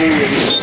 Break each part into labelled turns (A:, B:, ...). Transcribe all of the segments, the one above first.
A: العملية دي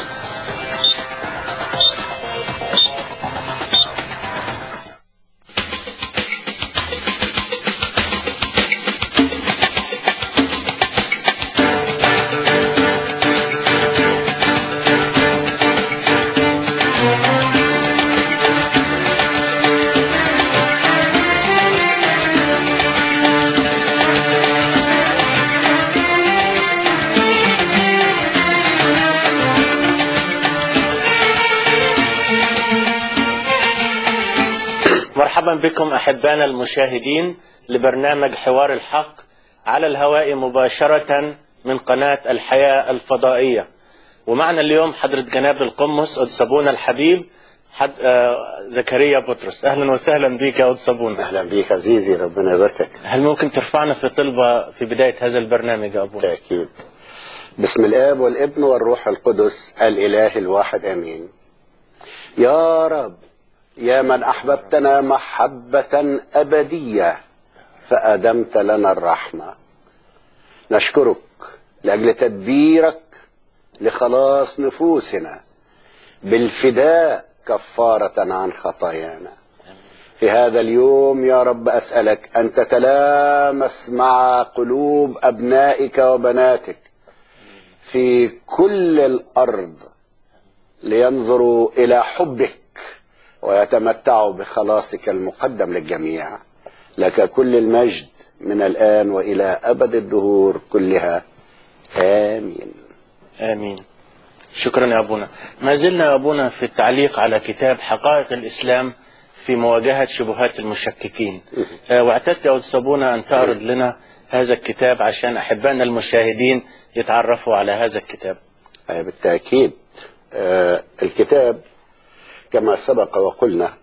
A: مرحبا بكم احبائنا المشاهدين لبرنامج حوار الحق على الهواء مباشرة من قناة الحياة الفضائية ومعنا اليوم حضرة جناب القمص قدس أبونا الحبيب حد آه زكريا بطرس أهلا وسهلا بك يا قدس أبونا
B: اهلا بيك عزيزي ربنا يباركك
A: هل ممكن ترفعنا في طلبة في بداية هذا البرنامج يا أبونا
B: بالتاكيد بسم الاب والابن والروح القدس الاله الواحد امين يا رب يا من احببتنا محبه ابديه فادمت لنا الرحمه نشكرك لاجل تدبيرك لخلاص نفوسنا بالفداء كفاره عن خطايانا في هذا اليوم يا رب اسالك ان تتلامس مع قلوب ابنائك وبناتك في كل الارض لينظروا الى حبك ويتمتعوا بخلاصك المقدم للجميع لك كل المجد من الان والى ابد الدهور كلها امين
A: آمين شكرا يا أبونا ما زلنا يا أبونا في التعليق على كتاب حقائق الإسلام في مواجهة شبهات المشككين آه، واعتدت يا قدس أبونا أن تعرض لنا هذا الكتاب عشان أحبائنا المشاهدين يتعرفوا على هذا الكتاب
B: أي بالتأكيد آه، الكتاب كما سبق وقلنا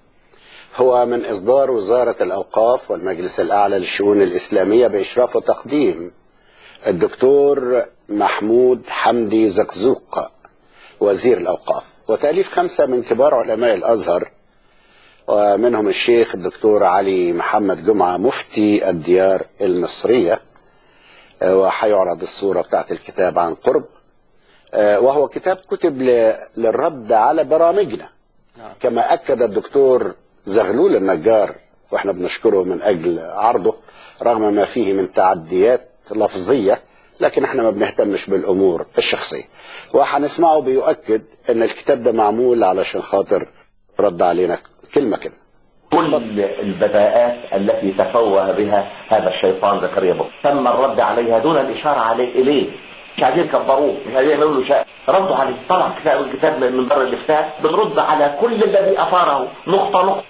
B: هو من إصدار وزارة الأوقاف والمجلس الأعلى للشؤون الإسلامية بإشراف وتقديم الدكتور محمود حمدي زقزوق وزير الأوقاف وتأليف خمسة من كبار علماء الأزهر ومنهم الشيخ الدكتور علي محمد جمعة مفتي الديار المصرية آه، وحيعرض الصورة بتاعت الكتاب عن قرب آه، وهو كتاب كتب ل- للرد على برامجنا
A: نعم.
B: كما أكد الدكتور زغلول النجار واحنا بنشكره من أجل عرضه رغم ما فيه من تعديات لفظية لكن احنا ما بنهتمش بالأمور الشخصية وهنسمعه بيؤكد ان الكتاب ده معمول علشان خاطر رد علينا كلمة كلمة
C: كل البذاءات التي تفوه بها هذا الشيطان زكريا بطرس تم الرد عليها دون الإشارة عليه إليه مش عايزين يكبروه مش عايزين يعملوا له شيء ردوا عليه طلع كتاب الكتاب من بر الافتاء بنرد على كل الذي أثاره نقطة نقطة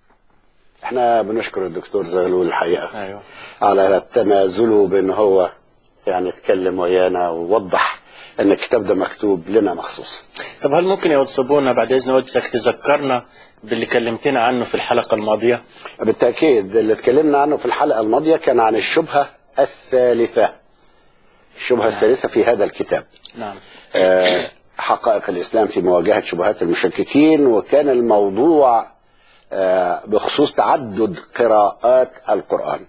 B: احنا بنشكر الدكتور زغلول الحقيقة
A: أيوه
B: على تنازله بان هو يعني اتكلم ويانا ووضح ان الكتاب ده مكتوب لنا مخصوص
A: طب هل ممكن يا قدس أبونا بعد إذن قدسك تذكرنا باللي كلمتنا عنه في الحلقة الماضية
B: بالتأكيد اللي اتكلمنا عنه في الحلقة الماضية كان عن الشبهة الثالثة الشبهة الثالثة في هذا الكتاب
A: نعم
B: آه، حقائق الإسلام في مواجهة شبهات المشككين وكان الموضوع آه، بخصوص تعدد قراءات القرآن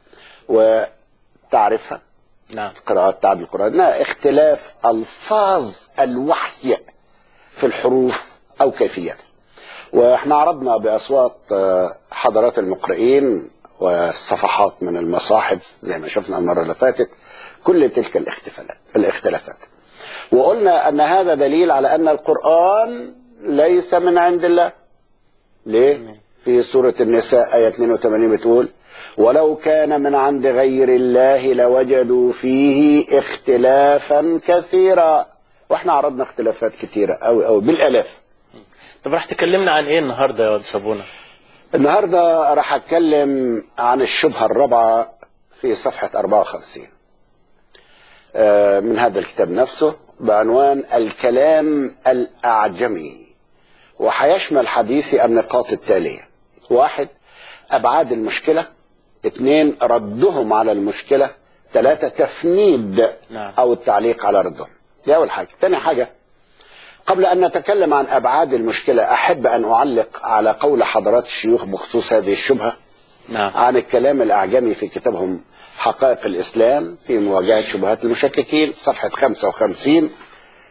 B: وتعرفها
A: نعم
B: قراءات تعدد القرآن لا اختلاف ألفاظ الوحي في الحروف أو كيفيتها واحنا عرضنا بأصوات آه، حضرات المقرئين وصفحات من المصاحف زي ما شفنا المرة اللي فاتت كل تلك الاختلافات الاختلافات وقلنا أن هذا دليل على أن القرآن ليس من عند الله ليه؟ في سورة النساء آية 82 بتقول ولو كان من عند غير الله لوجدوا فيه اختلافا كثيرا واحنا عرضنا اختلافات كثيرة أو أو بالآلاف
A: طب راح تكلمنا عن إيه النهاردة يا قدس أبونا
B: النهاردة راح أتكلم عن الشبهة الرابعة في صفحة 54 آه، من هذا الكتاب نفسه بعنوان الكلام الأعجمي وحيشمل حديثي النقاط التالية واحد أبعاد المشكلة اثنين ردهم على المشكلة ثلاثة تفنيد
A: نعم.
B: أو التعليق على ردهم دي أول حاجة تاني حاجة قبل أن نتكلم عن أبعاد المشكلة أحب أن أعلق على قول حضرات الشيوخ بخصوص هذه الشبهة
A: نعم
B: عن الكلام الأعجمي في كتابهم حقائق الإسلام في مواجهة شبهات المشككين صفحة 55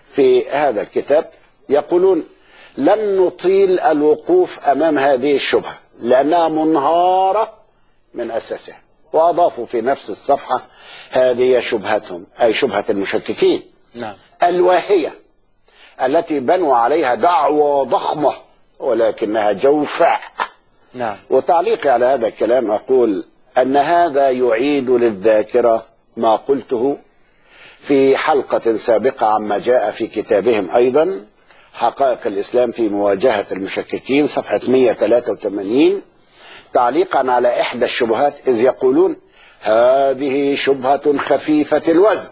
B: في هذا الكتاب يقولون لن نطيل الوقوف أمام هذه الشبهة لأنها منهارة من أساسها وأضافوا في نفس الصفحة هذه شبهتهم أي شبهة المشككين
A: نعم
B: الواهية التي بنوا عليها دعوة ضخمة ولكنها جوفاء
A: نعم
B: وتعليقي على هذا الكلام أقول أن هذا يعيد للذاكرة ما قلته في حلقة سابقة عما جاء في كتابهم أيضا حقائق الإسلام في مواجهة المشككين صفحة 183 تعليقا على إحدى الشبهات إذ يقولون هذه شبهة خفيفة الوزن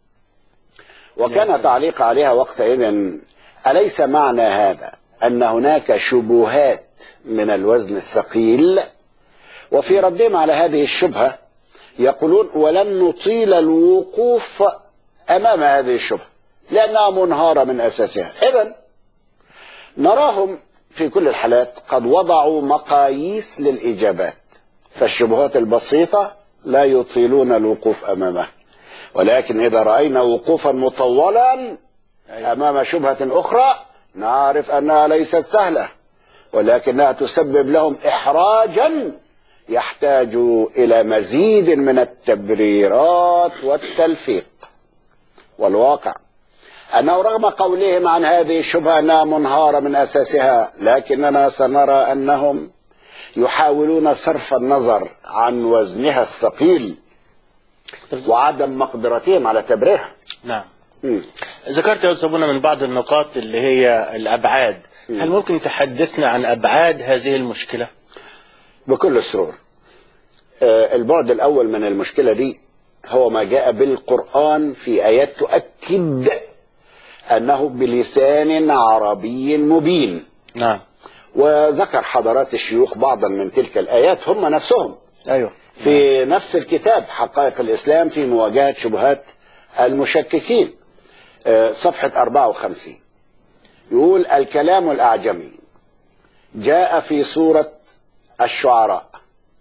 B: وكان تعليق عليها وقتئذ أليس معنى هذا أن هناك شبهات من الوزن الثقيل وفي ردهم على هذه الشبهة يقولون ولن نطيل الوقوف أمام هذه الشبهة لأنها منهارة من أساسها إذا نراهم في كل الحالات قد وضعوا مقاييس للإجابات فالشبهات البسيطة لا يطيلون الوقوف أمامها ولكن إذا رأينا وقوفا مطولا أمام شبهة أخرى نعرف أنها ليست سهلة ولكنها تسبب لهم إحراجا يحتاج إلى مزيد من التبريرات والتلفيق والواقع أنه رغم قولهم عن هذه الشبهة أنها منهارة من أساسها لكننا سنرى أنهم يحاولون صرف النظر عن وزنها الثقيل وعدم مقدرتهم على تبريرها
A: نعم
B: مم.
A: ذكرت يا أستاذ من بعض النقاط اللي هي الأبعاد هل ممكن تحدثنا عن أبعاد هذه المشكلة؟
B: بكل سرور آه، البعد الأول من المشكلة دي هو ما جاء بالقرآن في آيات تؤكد أنه بلسان عربي مبين
A: نعم
B: وذكر حضرات الشيوخ بعضا من تلك الآيات هم نفسهم
A: أيوه
B: في نفس الكتاب حقائق الإسلام في مواجهة شبهات المشككين آه، صفحة 54 يقول الكلام الأعجمي جاء في سورة الشعراء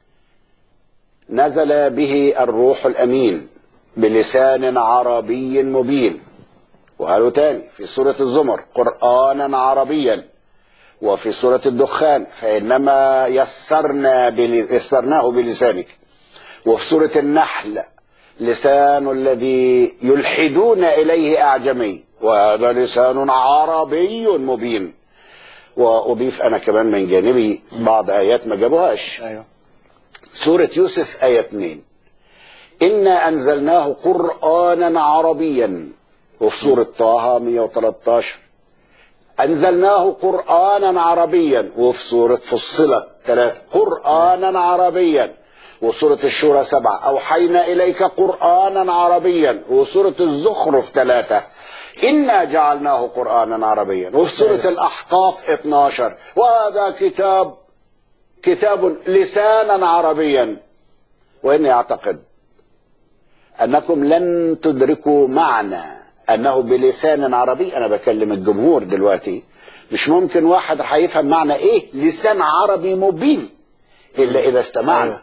B: نزل به الروح الأمين بلسان عربي مبين وقالوا تاني في سورة الزمر قرآنا عربيا وفي سورة الدخان فإنما يسرنا بل... يسرناه بلسانك وفي سورة النحل لسان الذي يلحدون إليه أعجمي وهذا لسان عربي مبين وأضيف أنا كمان من جانبي بعض آيات ما جابوهاش
A: أيوه
B: سورة يوسف آية 2 إنا أنزلناه قرآنا عربيا وفي سورة طه 113 أنزلناه قرآنا عربيا وفي سورة فصلت ثلاثة قرآنا عربيا وسورة الشورى سبعة أوحينا إليك قرآنا عربيا وسورة الزخرف ثلاثة إنا جعلناه قرآنا عربيا وفي سورة الأحقاف 12 وهذا كتاب كتاب لسانا عربيا وإني أعتقد أنكم لن تدركوا معنى أنه بلسان عربي أنا بكلم الجمهور دلوقتي مش ممكن واحد هيفهم معنى إيه لسان عربي مبين إلا إذا استمعنا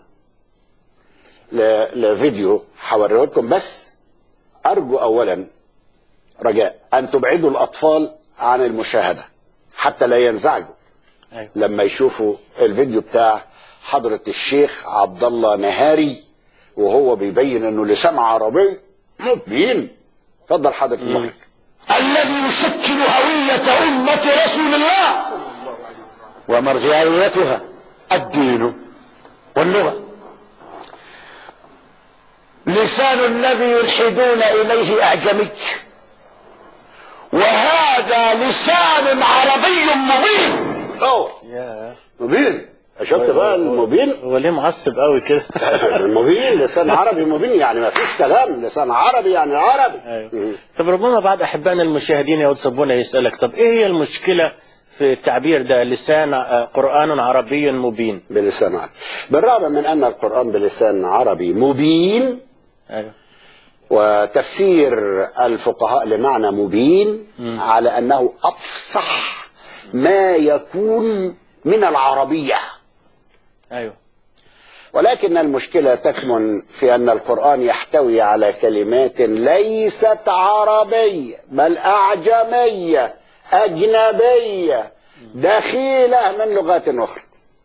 B: ل- لفيديو هوريه لكم بس أرجو أولا رجاء أن تبعدوا الأطفال عن المشاهدة حتى لا ينزعجوا
A: أيوه
B: لما يشوفوا الفيديو بتاع حضرة الشيخ عبد الله نهاري وهو بيبين انه لسان عربي مبين اتفضل حضرة المخرج
D: الذي يشكل هوية أمة رسول الله ومرجعيتها الدين واللغة لسان الذي يلحدون إليه أعجمي وهذا لسان عربي مبين
B: اوه
A: يا
B: مبين شفت بقى المبين
A: هو ليه معصب قوي كده؟
B: المبين لسان عربي مبين يعني ما فيش كلام لسان عربي يعني عربي
A: ايوه طب ربما بعض احبائنا المشاهدين يا صبونا يسالك طب ايه هي المشكله في التعبير ده لسان آه، قران عربي مبين
B: بلسان عربي بالرغم من ان القرآن بلسان عربي مبين
A: ايوه
B: وتفسير الفقهاء لمعنى مبين على انه افصح ما يكون من العربيه
A: ايوه
B: ولكن المشكلة تكمن في أن القرآن يحتوي على كلمات ليست عربية بل أعجمية أجنبية دخيلة من لغات أخرى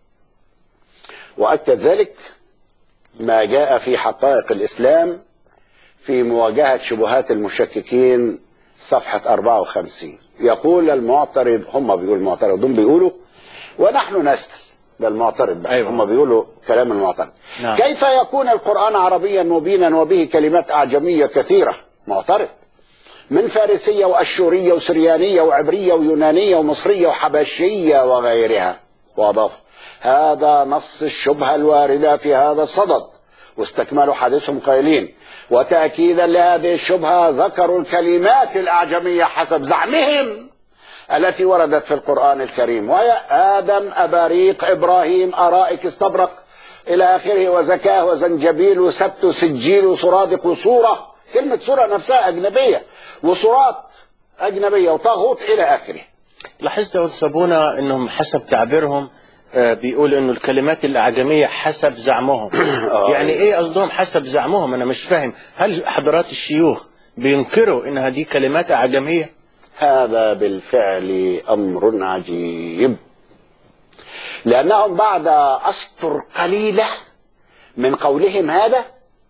B: وأكد ذلك ما جاء في حقائق الإسلام في مواجهة شبهات المشككين صفحة 54 يقول المعترض هم بيقول المعترضون بيقولوا ونحن نسأل ده المعترض بقى
A: أيوة.
B: هم بيقولوا كلام المعترض
A: نعم.
B: كيف يكون القرآن عربيا مبينا وبه كلمات أعجمية كثيرة معترض من فارسية وأشورية وسريانية وعبرية ويونانية ومصرية وحبشية وغيرها وأضاف هذا نص الشبهة الواردة في هذا الصدد واستكملوا حديثهم قائلين وتأكيدا لهذه الشبهة ذكروا الكلمات الأعجمية حسب زعمهم التي وردت في القرآن الكريم وهي آدم أباريق إبراهيم أرائك استبرق إلى آخره وزكاه وزنجبيل وسبت وسجيل وسرادق وصورة كلمة صورة نفسها أجنبية وصورات أجنبية وطاغوت إلى آخره
A: لاحظت يا أستاذ صابونة انهم حسب تعبيرهم آه، بيقول انه الكلمات الاعجميه حسب زعمهم يعني ايه قصدهم حسب زعمهم انا مش فاهم هل حضرات الشيوخ بينكروا ان هذه كلمات اعجميه
B: هذا بالفعل أمر عجيب لأنهم بعد أسطر قليلة من قولهم هذا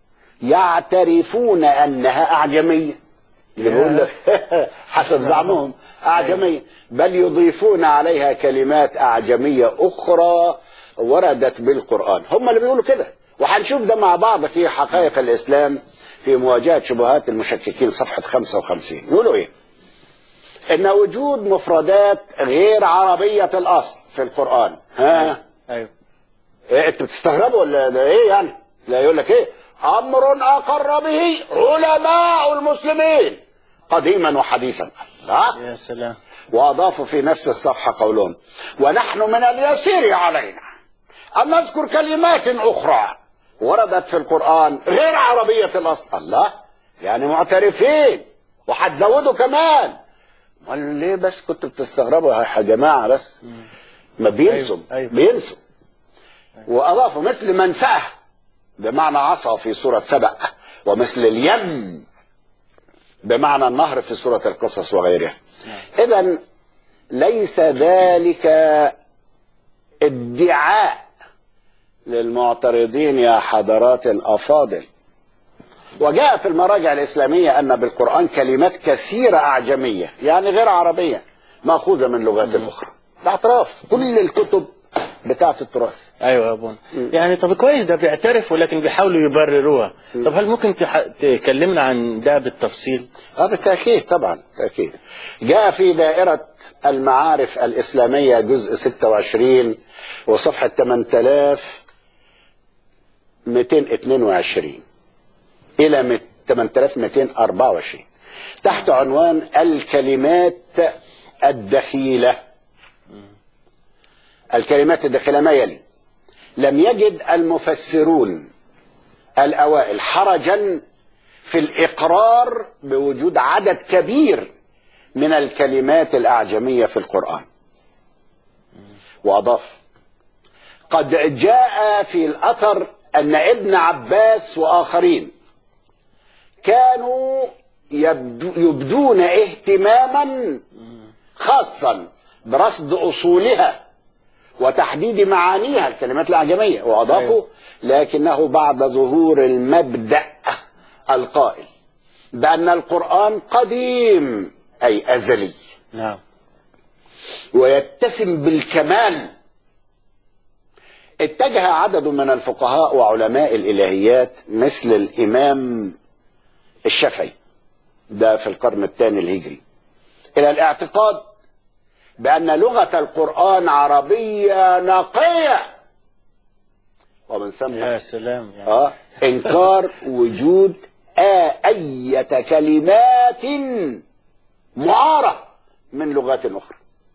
B: يعترفون أنها أعجمية اللي بيقول لك حسب زعمهم أعجمية بل يضيفون عليها كلمات أعجمية أخرى وردت بالقرآن هم اللي بيقولوا كده وهنشوف ده مع بعض في حقائق الإسلام في مواجهة شبهات المشككين صفحة 55 يقولوا إيه ان وجود مفردات غير عربية الاصل في القرآن ها
A: ايوه
B: إيه انت بتستغربوا ولا ولا ايه يعني لا يقول لك ايه امر اقر به علماء المسلمين قديما وحديثا الله
A: يا سلام
B: واضافوا في نفس الصفحة قولهم ونحن من اليسير علينا ان نذكر كلمات اخرى وردت في القرآن غير عربية الاصل الله يعني معترفين وهتزودوا كمان امال ليه بس كنتوا بتستغربوا يا جماعه بس ما بينسوا
A: أيوة، أيوة.
B: بينسوا واضافوا مثل منساه بمعنى عصا في سوره سبأ ومثل اليم بمعنى النهر في سوره القصص وغيرها اذا ليس ذلك ادعاء للمعترضين يا حضرات الافاضل وجاء في المراجع الإسلامية أن بالقرآن كلمات كثيرة أعجمية يعني غير عربية مأخوذة من لغات أخرى باعتراف كل الكتب بتاعة التراث
A: ايوه يا ابونا يعني طب كويس ده بيعترفوا لكن بيحاولوا يبرروها طب هل ممكن تح... تكلمنا عن ده بالتفصيل
B: اه بالتأكيد طبعا بالتأكيد جاء في دائرة المعارف الإسلامية جزء 26 وصفحة 8222 إلى 8224 تحت عنوان الكلمات الدخيلة الكلمات الداخلة ما يلي لم يجد المفسرون الأوائل حرجا في الإقرار بوجود عدد كبير من الكلمات الأعجمية في القرآن وأضاف قد جاء في الأثر أن ابن عباس وآخرين كانوا يبدو يبدون اهتماما خاصا برصد أصولها وتحديد معانيها الكلمات الأعجمية وأضافوا لكنه بعد ظهور المبدأ القائل بأن القرآن قديم أي أزلي
A: نعم
B: ويتسم بالكمال اتجه عدد من الفقهاء وعلماء الإلهيات مثل الإمام الشافعي ده في القرن الثاني الهجري إلى الاعتقاد بأن لغة القرآن عربية نقية ومن ثم
A: يا سلام يعني
B: آه إنكار وجود آه أية كلمات معارة من لغات أخرى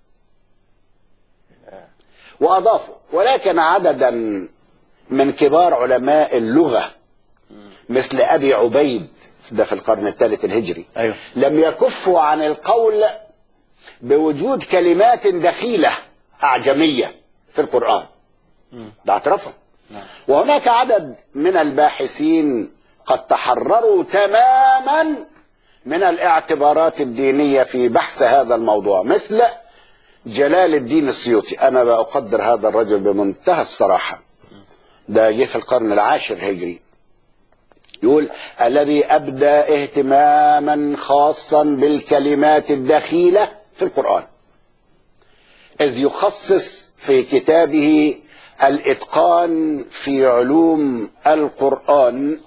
B: وأضافوا ولكن عددا من كبار علماء اللغة مثل أبي عبيد ده في القرن الثالث الهجري
A: أيوه.
B: لم يكفوا عن القول بوجود كلمات دخيلة أعجمية في القرآن ده اعترافهم وهناك عدد من الباحثين قد تحرروا تماما من الاعتبارات الدينية في بحث هذا الموضوع مثل جلال الدين السيوطي أنا بأقدر هذا الرجل بمنتهى الصراحة ده جه في القرن العاشر هجري يقول الذي أبدى اهتماما خاصا بالكلمات الدخيلة في القرآن إذ يخصص في كتابه الإتقان في علوم القرآن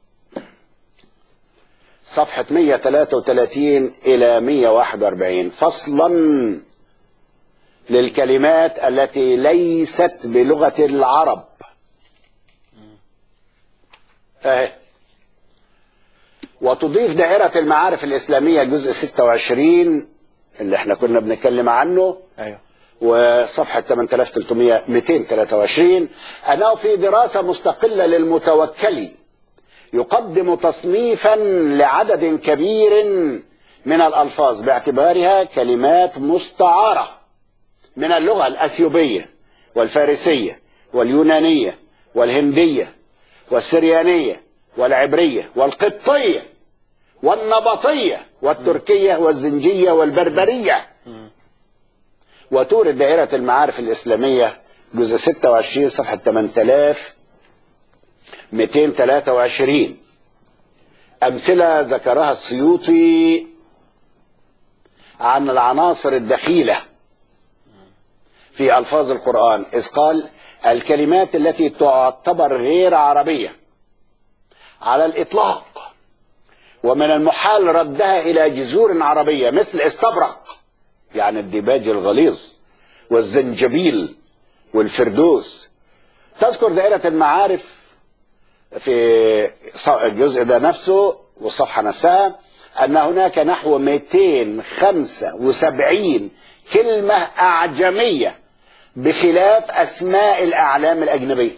B: صفحة 133 إلى 141 فصلا للكلمات التي ليست بلغة العرب أهي. وتضيف دائرة المعارف الإسلامية جزء 26 اللي احنا كنا بنتكلم عنه
A: ايوه
B: وصفحة 8300 223 أنه في دراسة مستقلة للمتوكل يقدم تصنيفا لعدد كبير من الألفاظ باعتبارها كلمات مستعارة من اللغة الأثيوبية والفارسية واليونانية والهندية والسريانية والعبرية والقبطية والنبطية والتركية والزنجية والبربرية وتورد دائرة المعارف الإسلامية جزء 26 صفحة 8223 أمثلة ذكرها السيوطي عن العناصر الدخيلة في ألفاظ القرآن إذ قال الكلمات التي تعتبر غير عربية على الإطلاق ومن المحال ردها إلى جذور عربية مثل استبرق يعني الديباج الغليظ والزنجبيل والفردوس تذكر دائرة المعارف في الجزء ده نفسه والصفحة نفسها أن هناك نحو 275 كلمة أعجمية بخلاف أسماء الأعلام الأجنبية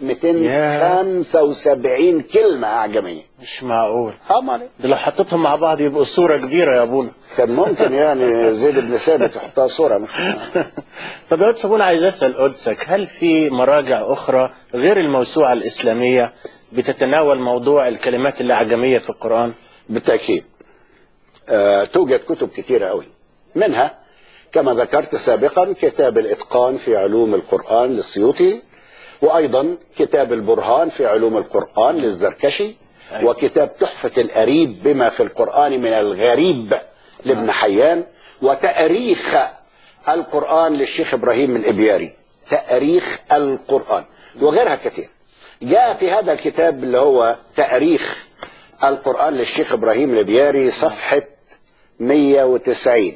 B: 275 كلمة أعجمية
A: مش معقول
B: أمال
A: ده لو حطيتهم مع بعض يبقوا صورة كبيرة يا ابونا
B: كان ممكن يعني زيد بن ثابت يحطها صورة
A: طب يا قدس ابونا عايز اسال قدسك هل في مراجع اخرى غير الموسوعه الاسلاميه بتتناول موضوع الكلمات الاعجميه في القران؟
B: بالتأكيد آه، توجد كتب كثيرة قوي منها كما ذكرت سابقا كتاب الإتقان في علوم القرآن للسيوطي وأيضا كتاب البرهان في علوم القرآن للزركشي
A: أيوة.
B: وكتاب تحفة الأريب بما في القرآن من الغريب لابن حيان وتأريخ القرآن للشيخ إبراهيم الإبياري تأريخ القرآن وغيرها كثير جاء في هذا الكتاب اللي هو تأريخ القرآن للشيخ إبراهيم الإبياري صفحة 190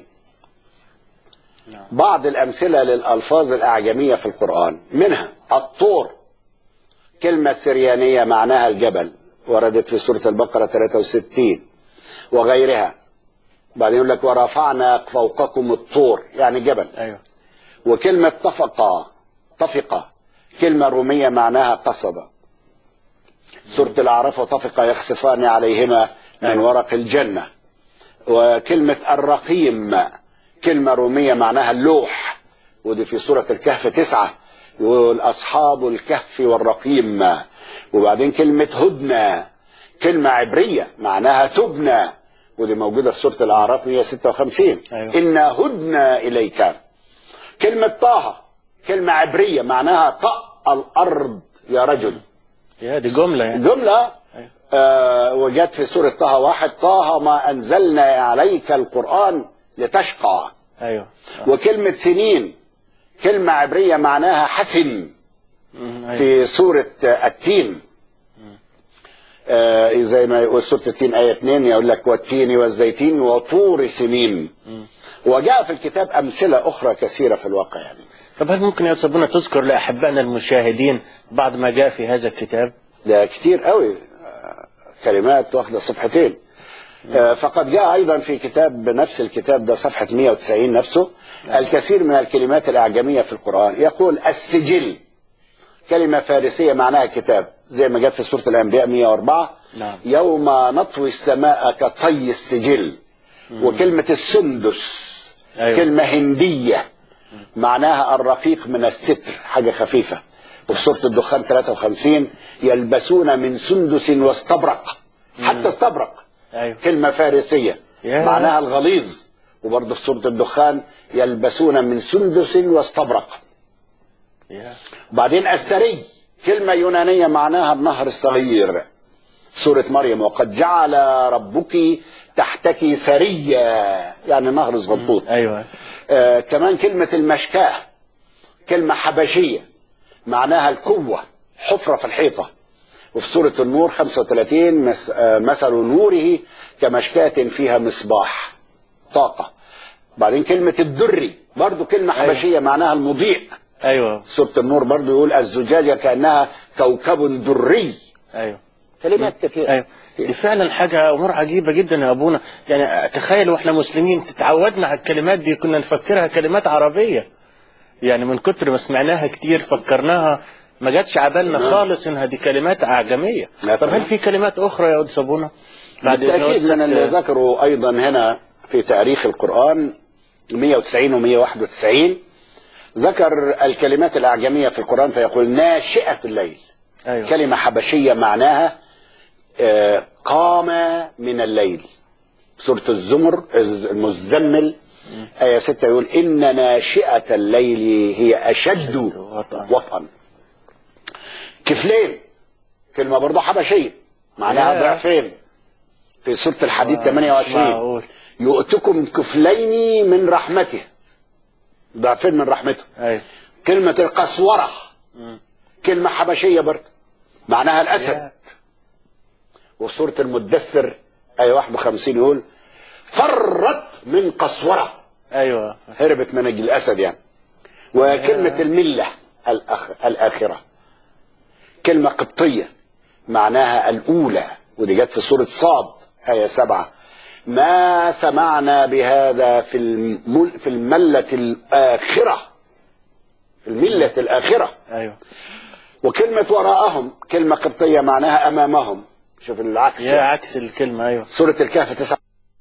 B: بعض الأمثلة للألفاظ الأعجمية في القرآن منها الطور كلمة سريانية معناها الجبل وردت في سورة البقرة 63 وغيرها بعدين يقول لك ورفعنا فوقكم الطور يعني جبل
A: ايوه
B: وكلمة طفقة طفقة كلمة رومية معناها قصد سورة الأعراف وطفق يخسفان عليهما من
A: أيوة.
B: ورق الجنة وكلمة الرقيم كلمة رومية معناها اللوح ودي في سورة الكهف تسعة يقول أصحاب الكهف والرقيم وبعدين كلمة هدنة كلمة عبرية معناها تبنى ودي موجودة في سورة الأعراف 156
A: أيوة.
B: إنا هدنا إليك كلمة طه كلمة عبرية معناها طأ الأرض يا رجل
A: يا دي جمله يعني
B: جملة
A: أيوة.
B: آه وجت في سورة طه واحد طه ما أنزلنا عليك القرآن لتشقى
A: ايوه
B: وكلمة سنين كلمة عبرية معناها حسن
A: مم، أيوة.
B: في سورة التين آه زي ما يقول سورة التين آية 2 يقول لك والتين والزيتين وطور سنين وجاء في الكتاب أمثلة أخرى كثيرة في الواقع يعني
A: طب هل ممكن يا استاذ ابونا تذكر لاحبائنا المشاهدين بعض ما جاء في هذا الكتاب؟
B: ده كتير قوي آه، كلمات واخدة صفحتين آه، فقد جاء أيضا في كتاب نفس الكتاب ده صفحة 190 نفسه الكثير من الكلمات الأعجمية في القرآن يقول السجل كلمة فارسية معناها كتاب زي ما جت في سورة الأنبياء 104
A: نعم.
B: يوم نطوي السماء كطي السجل وكلمة السندس
A: أيوة.
B: كلمة هندية معناها الرقيق من الستر حاجة خفيفة وفي سورة الدخان 53 يلبسون من سندس واستبرق حتى استبرق
A: ايوه
B: كلمة فارسية
A: يا.
B: معناها الغليظ وبرضه في سورة الدخان يلبسون من سندس واستبرق
A: يا
B: وبعدين السري كلمة يونانية معناها النهر الصغير سورة مريم وقد جعل ربك تحتك سريا يعني نهر صغنطوط
A: ايوه
B: آه كمان كلمة المشكاه كلمة حبشية معناها القوة حفرة في الحيطة وفي سورة النور 35 مس- آه، مثل نوره كمشكاة فيها مصباح طاقة بعدين كلمة الدري برضو كلمة
A: أيوة.
B: حبشية معناها المضيء
A: ايوه
B: سورة النور برضو يقول الزجاجة كأنها كوكب دري
A: ايوه
B: كلمات كثيرة
A: ايوه دي فعلا حاجه امور عجيبه جدا يا ابونا يعني تخيل واحنا مسلمين تعودنا على الكلمات دي كنا نفكرها كلمات عربيه يعني من كتر ما سمعناها كتير فكرناها ما جاتش على بالنا خالص انها دي كلمات اعجميه
B: لا
A: طب
B: طبعا.
A: هل في كلمات اخرى يا استاذ ابونا بعد إذن
B: بالتأكيد
A: قدسك،
B: من اللي ذكروا أيضا هنا في تاريخ القرآن 190 و 191 ذكر الكلمات الأعجمية في القرآن فيقول ناشئة الليل
A: ايوه
B: كلمة حبشية معناها آه، قام من الليل سورة الزمر المزمل آية 6 يقول إن ناشئة الليل هي أشد
A: وطئا.
B: وطئا كفلين كلمة برضه حبشية معناها
A: ياه.
B: ضعفين في سورة الحديد
A: مش
B: 28
A: معقول.
B: يؤتكم كفلين من رحمته ضعفين من رحمته
A: ايوه
B: كلمة القسورة كلمة حبشية برضه معناها الأسد
A: يا.
B: وفي سورة المدثر آية 51 يقول فرت من قسورة
A: ايوه
B: هربت من الأسد يعني وكلمة الملة الأخ... الآخرة كلمة قبطية معناها الأولى ودي جت في سورة صاد آية سبعة ما سمعنا بهذا في الم... في الملة الآخرة الملة الآخرة
A: ايوه
B: وكلمة وراءهم كلمة قبطية معناها أمامهم شوف العكس
A: يا عكس الكلمه ايوه
B: سورة الكهف تسعة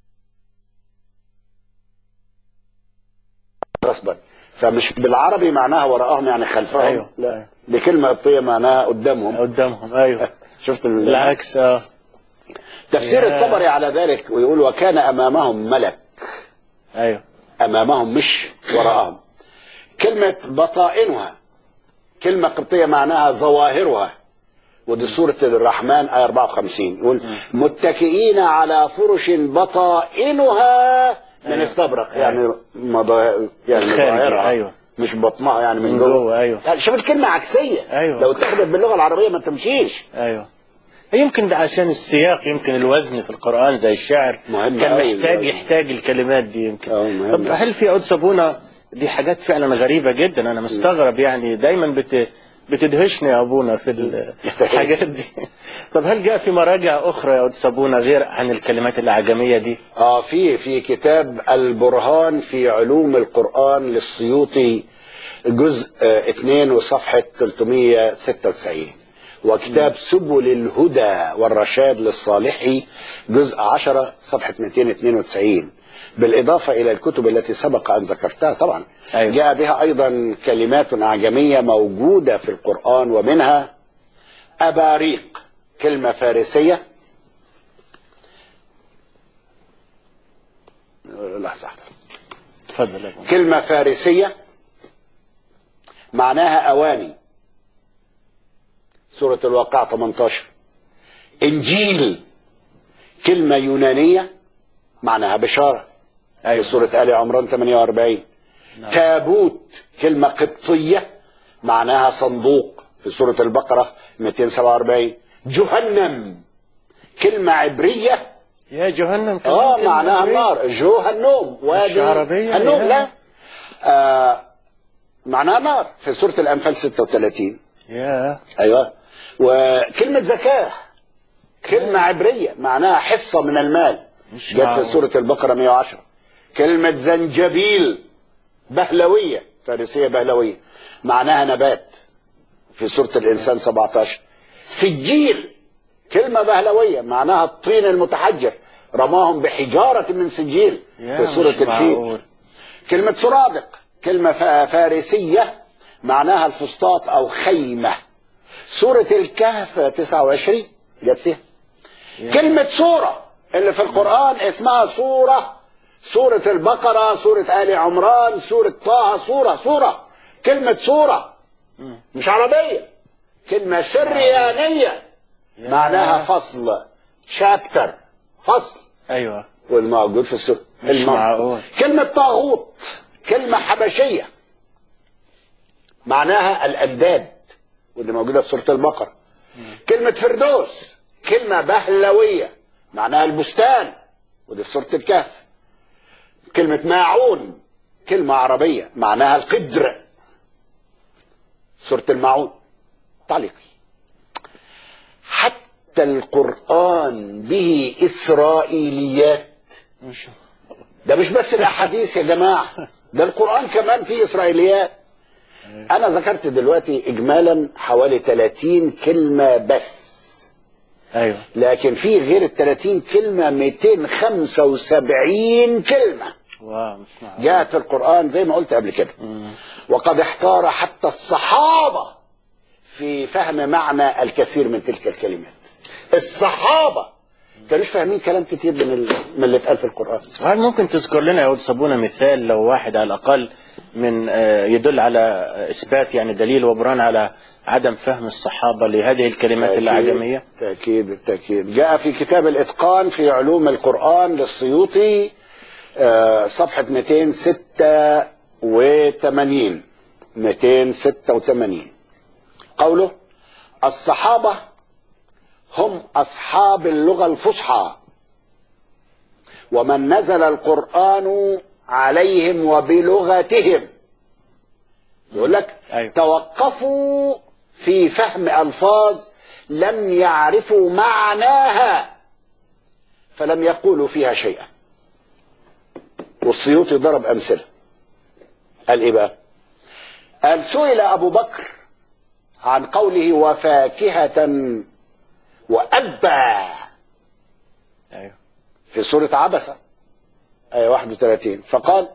B: غصبا فمش بالعربي معناها وراءهم يعني خلفهم
A: أيوة.
B: لا
A: أيوة.
B: دي كلمة قبطية معناها قدامهم
A: قدامهم ايوه
B: شفت ال-
A: العكس اه
B: تفسير
A: يا.
B: الطبري على ذلك ويقول وكان أمامهم ملك
A: ايوه
B: أمامهم مش وراءهم كلمة بطائنها كلمة قبطية معناها ظواهرها ودي سورة الرحمن آية 54 يقول متكئين على فرش بطائنها من
A: أيوة.
B: استبرق
A: أيوة.
B: يعني مضا... يعني
A: الخارجي،
B: مظاهرها
A: أيوة.
B: مش بطنها يعني من,
A: من
B: جوه
A: جوه، أيوة.
B: يعني شوف الكلمة عكسية
A: أيوة.
B: لو اتخذت باللغة العربية ما تمشيش
A: ايوه يمكن ده عشان السياق يمكن الوزن في القرآن زي الشعر
B: مهم
A: كان
B: أوي
A: محتاج
B: الوزن.
A: يحتاج الكلمات دي يمكن
B: أه، مهم.
A: طب هل في قدس ابونا دي حاجات فعلا غريبة جدا انا مستغرب يعني دايما بت بتدهشني يا ابونا في ال- الحاجات دي طب هل جاء في مراجع اخرى يا قدس ابونا غير عن الكلمات الاعجمية دي
B: اه في في كتاب البرهان في علوم القرآن للسيوطي جزء 2 وصفحة 396 وكتاب سبل الهدى والرشاد للصالحي جزء 10 صفحة 292 بالإضافة إلى الكتب التي سبق أن ذكرتها طبعا
A: أيوة.
B: جاء بها أيضا كلمات أعجمية موجودة في القرآن ومنها أباريق كلمة فارسية لحظة واحدة.
A: اتفضل يا ابونا
B: كلمة فارسية معناها أواني سورة الواقع 18 إنجيل كلمة يونانية معناها بشارة
A: أيوة.
B: في سورة آل عمران 48 تابوت كلمة قبطية معناها صندوق في سورة البقرة 247 جهنم كلمة عبرية
A: يا جهنم كمان
B: اه
A: كلمة
B: معناها
A: عبرية.
B: النار جهنم وادي
A: عربية
B: النوم
A: يا.
B: لا آه معناها نار في سورة الأنفال 36
A: يا
B: أيوة وكلمة زكاة كلمة عبرية معناها حصة من المال
A: مش
B: جت في
A: معقول.
B: سورة البقرة 110 كلمة زنجبيل بهلوية فارسية بهلوية معناها نبات في سورة الإنسان 17 سجيل كلمة بهلوية معناها الطين المتحجر رماهم بحجارة من سجيل
A: يا
B: في سورة
A: مش
B: الفيل
A: معقول.
B: كلمة سرادق كلمة فا- فارسية معناها الفسطاط او خيمة سورة الكهف 29 جت فيها كلمة سورة اللي في القرآن اسمها سورة سورة البقرة سورة آل عمران سورة طه سورة سورة كلمة سورة مش عربية كلمة سريانية معناها فصل شابتر فصل
A: ايوه
B: والموجود في السورة
A: مش معقول.
B: كلمة طاغوت كلمة حبشية معناها الأنداد ودي موجودة في سورة البقرة كلمة فردوس كلمة بهلوية معناها البستان ودي في سورة الكهف كلمة ماعون كلمة عربية معناها القدر سورة الماعون تعليقي حتى القرآن به إسرائيليات
A: مش
B: ده مش بس الأحاديث يا جماعة ده القرآن كمان فيه إسرائيليات أنا ذكرت دلوقتي إجمالا حوالي 30 كلمة بس
A: ايوه
B: لكن في غير ال 30 كلمة 275 كلمة
A: واو مش معقول
B: جاءت في القرآن زي ما قلت قبل كده وقد احتار حتى الصحابة في فهم معنى الكثير من تلك الكلمات الصحابة كانوش فاهمين كلام كتير من ال- من اللي اتقال في القرآن
A: هل ممكن تذكر لنا يا ولد صابونة مثال لو واحد على الأقل من آه، يدل على إثبات يعني دليل وبرهان على عدم فهم الصحابة لهذه الكلمات الأعجمية
B: تأكيد بالتأكيد جاء في كتاب الإتقان في علوم القرآن للسيوطي آه، صفحة 286 286 قوله الصحابة هم أصحاب اللغة الفصحى ومن نزل القرآن عليهم وبلغتهم يقول لك
A: أيوة.
B: توقفوا في فهم ألفاظ لم يعرفوا معناها فلم يقولوا فيها شيئا والسيوطي ضرب أمثلة قال إيه بقى قال سئل أبو بكر عن قوله وفاكهة وأبا
A: أيوه
B: في سورة عبسة آية 31 فقال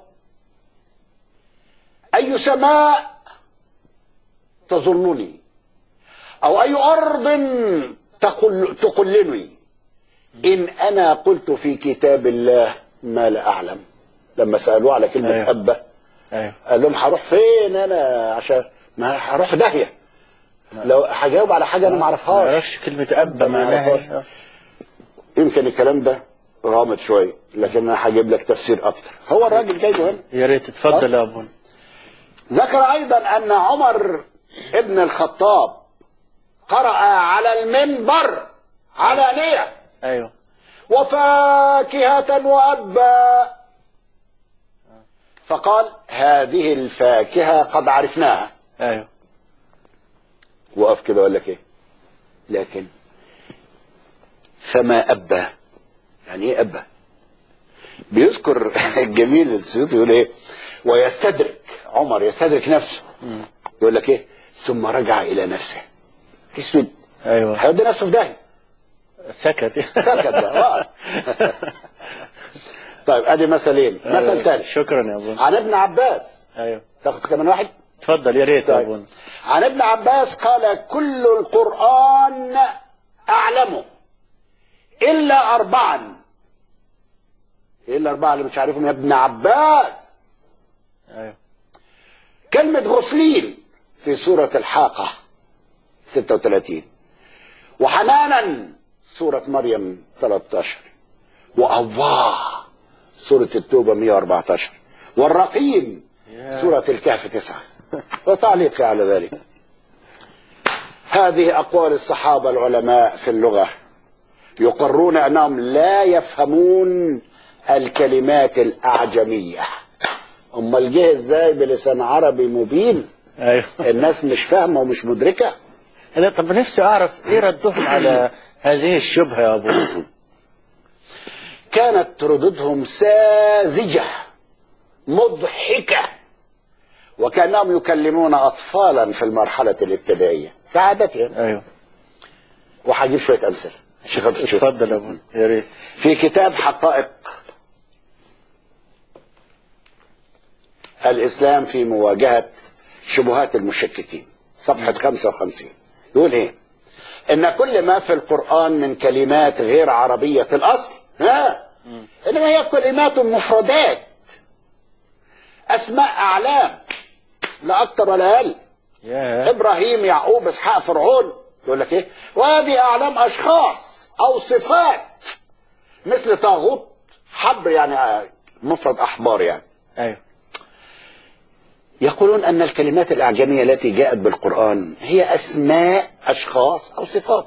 B: أي سماء تظلني أو أي أرض تقل تقلني إن أنا قلت في كتاب الله ما لا أعلم لما سألوه على كلمة
A: أيوه.
B: أبة
A: أيوه
B: قال لهم هروح فين أنا عشان ما هروح في داهية لو هجاوب على حاجة أنا ما
A: ما
B: أعرفهاش
A: أعرفش كلمة أب معناها إيه
B: يمكن الكلام ده غامض شوية لكن أنا هجيب لك تفسير أكتر هو الراجل جاي مهم
A: يا ريت تتفضل يا أبونا
B: ذكر أيضا أن عمر ابن الخطاب قرأ على المنبر علانية
A: أيوه
B: وفاكهة وأبا فقال هذه الفاكهة قد عرفناها
A: أيوه
B: وقف كده وقال لك ايه لكن فما أبا يعني ايه أبا بيذكر الجميل السيوطي يقول ايه ويستدرك عمر يستدرك نفسه يقول لك ايه ثم رجع الى نفسه اسود
A: أيوه
B: هيودي نفسه في داهيه
A: سكت
B: سكت بقى آه. طيب ادي مثلين مثل ثالث
A: شكرا يا أبونا
B: عن ابن عباس
A: أيوه
B: تاخد كمان واحد
A: تفضل يا ريت يا
B: طيب.
A: أبونا
B: عن ابن عباس قال كل القرآن أعلمه إلا أربعا إيه الأربعة اللي مش عارفهم يا ابن عباس
A: أيوه
B: كلمة غسلين في سورة الحاقة 36 وحنانا سورة مريم 13 وأواه سورة التوبة 114 والرقيم سورة الكهف 9 وتعليقي على ذلك هذه أقوال الصحابة العلماء في اللغة يقرون أنهم لا يفهمون الكلمات الأعجمية أمال جه إزاي بلسان عربي مبين
A: أيوه
B: الناس مش فاهمة ومش مدركة
A: أنا طب نفسي أعرف إيه ردهم على هذه الشبهة يا أبونا
B: كانت ردودهم ساذجة مضحكة وكأنهم يكلمون أطفالا في المرحلة الابتدائية كعادتهم
A: أيوه
B: وهجيب شوية أمثلة عشان خاطر تشوف.
A: اتفضل يا أبونا يا ريت
B: في كتاب حقائق الإسلام في مواجهة شبهات المشككين صفحة 55 يقول ايه ان كل ما في القرآن من كلمات غير عربية الاصل ها انما هي كلمات مفردات اسماء اعلام لا اكتر ولا اقل
A: يا
B: ابراهيم يعقوب اسحاق فرعون يقول لك ايه وهذه اعلام اشخاص او صفات مثل طاغوت حبر يعني آه، مفرد احبار يعني
A: ايوه
B: يقولون ان الكلمات الاعجميه التي جاءت بالقران هي اسماء اشخاص او صفات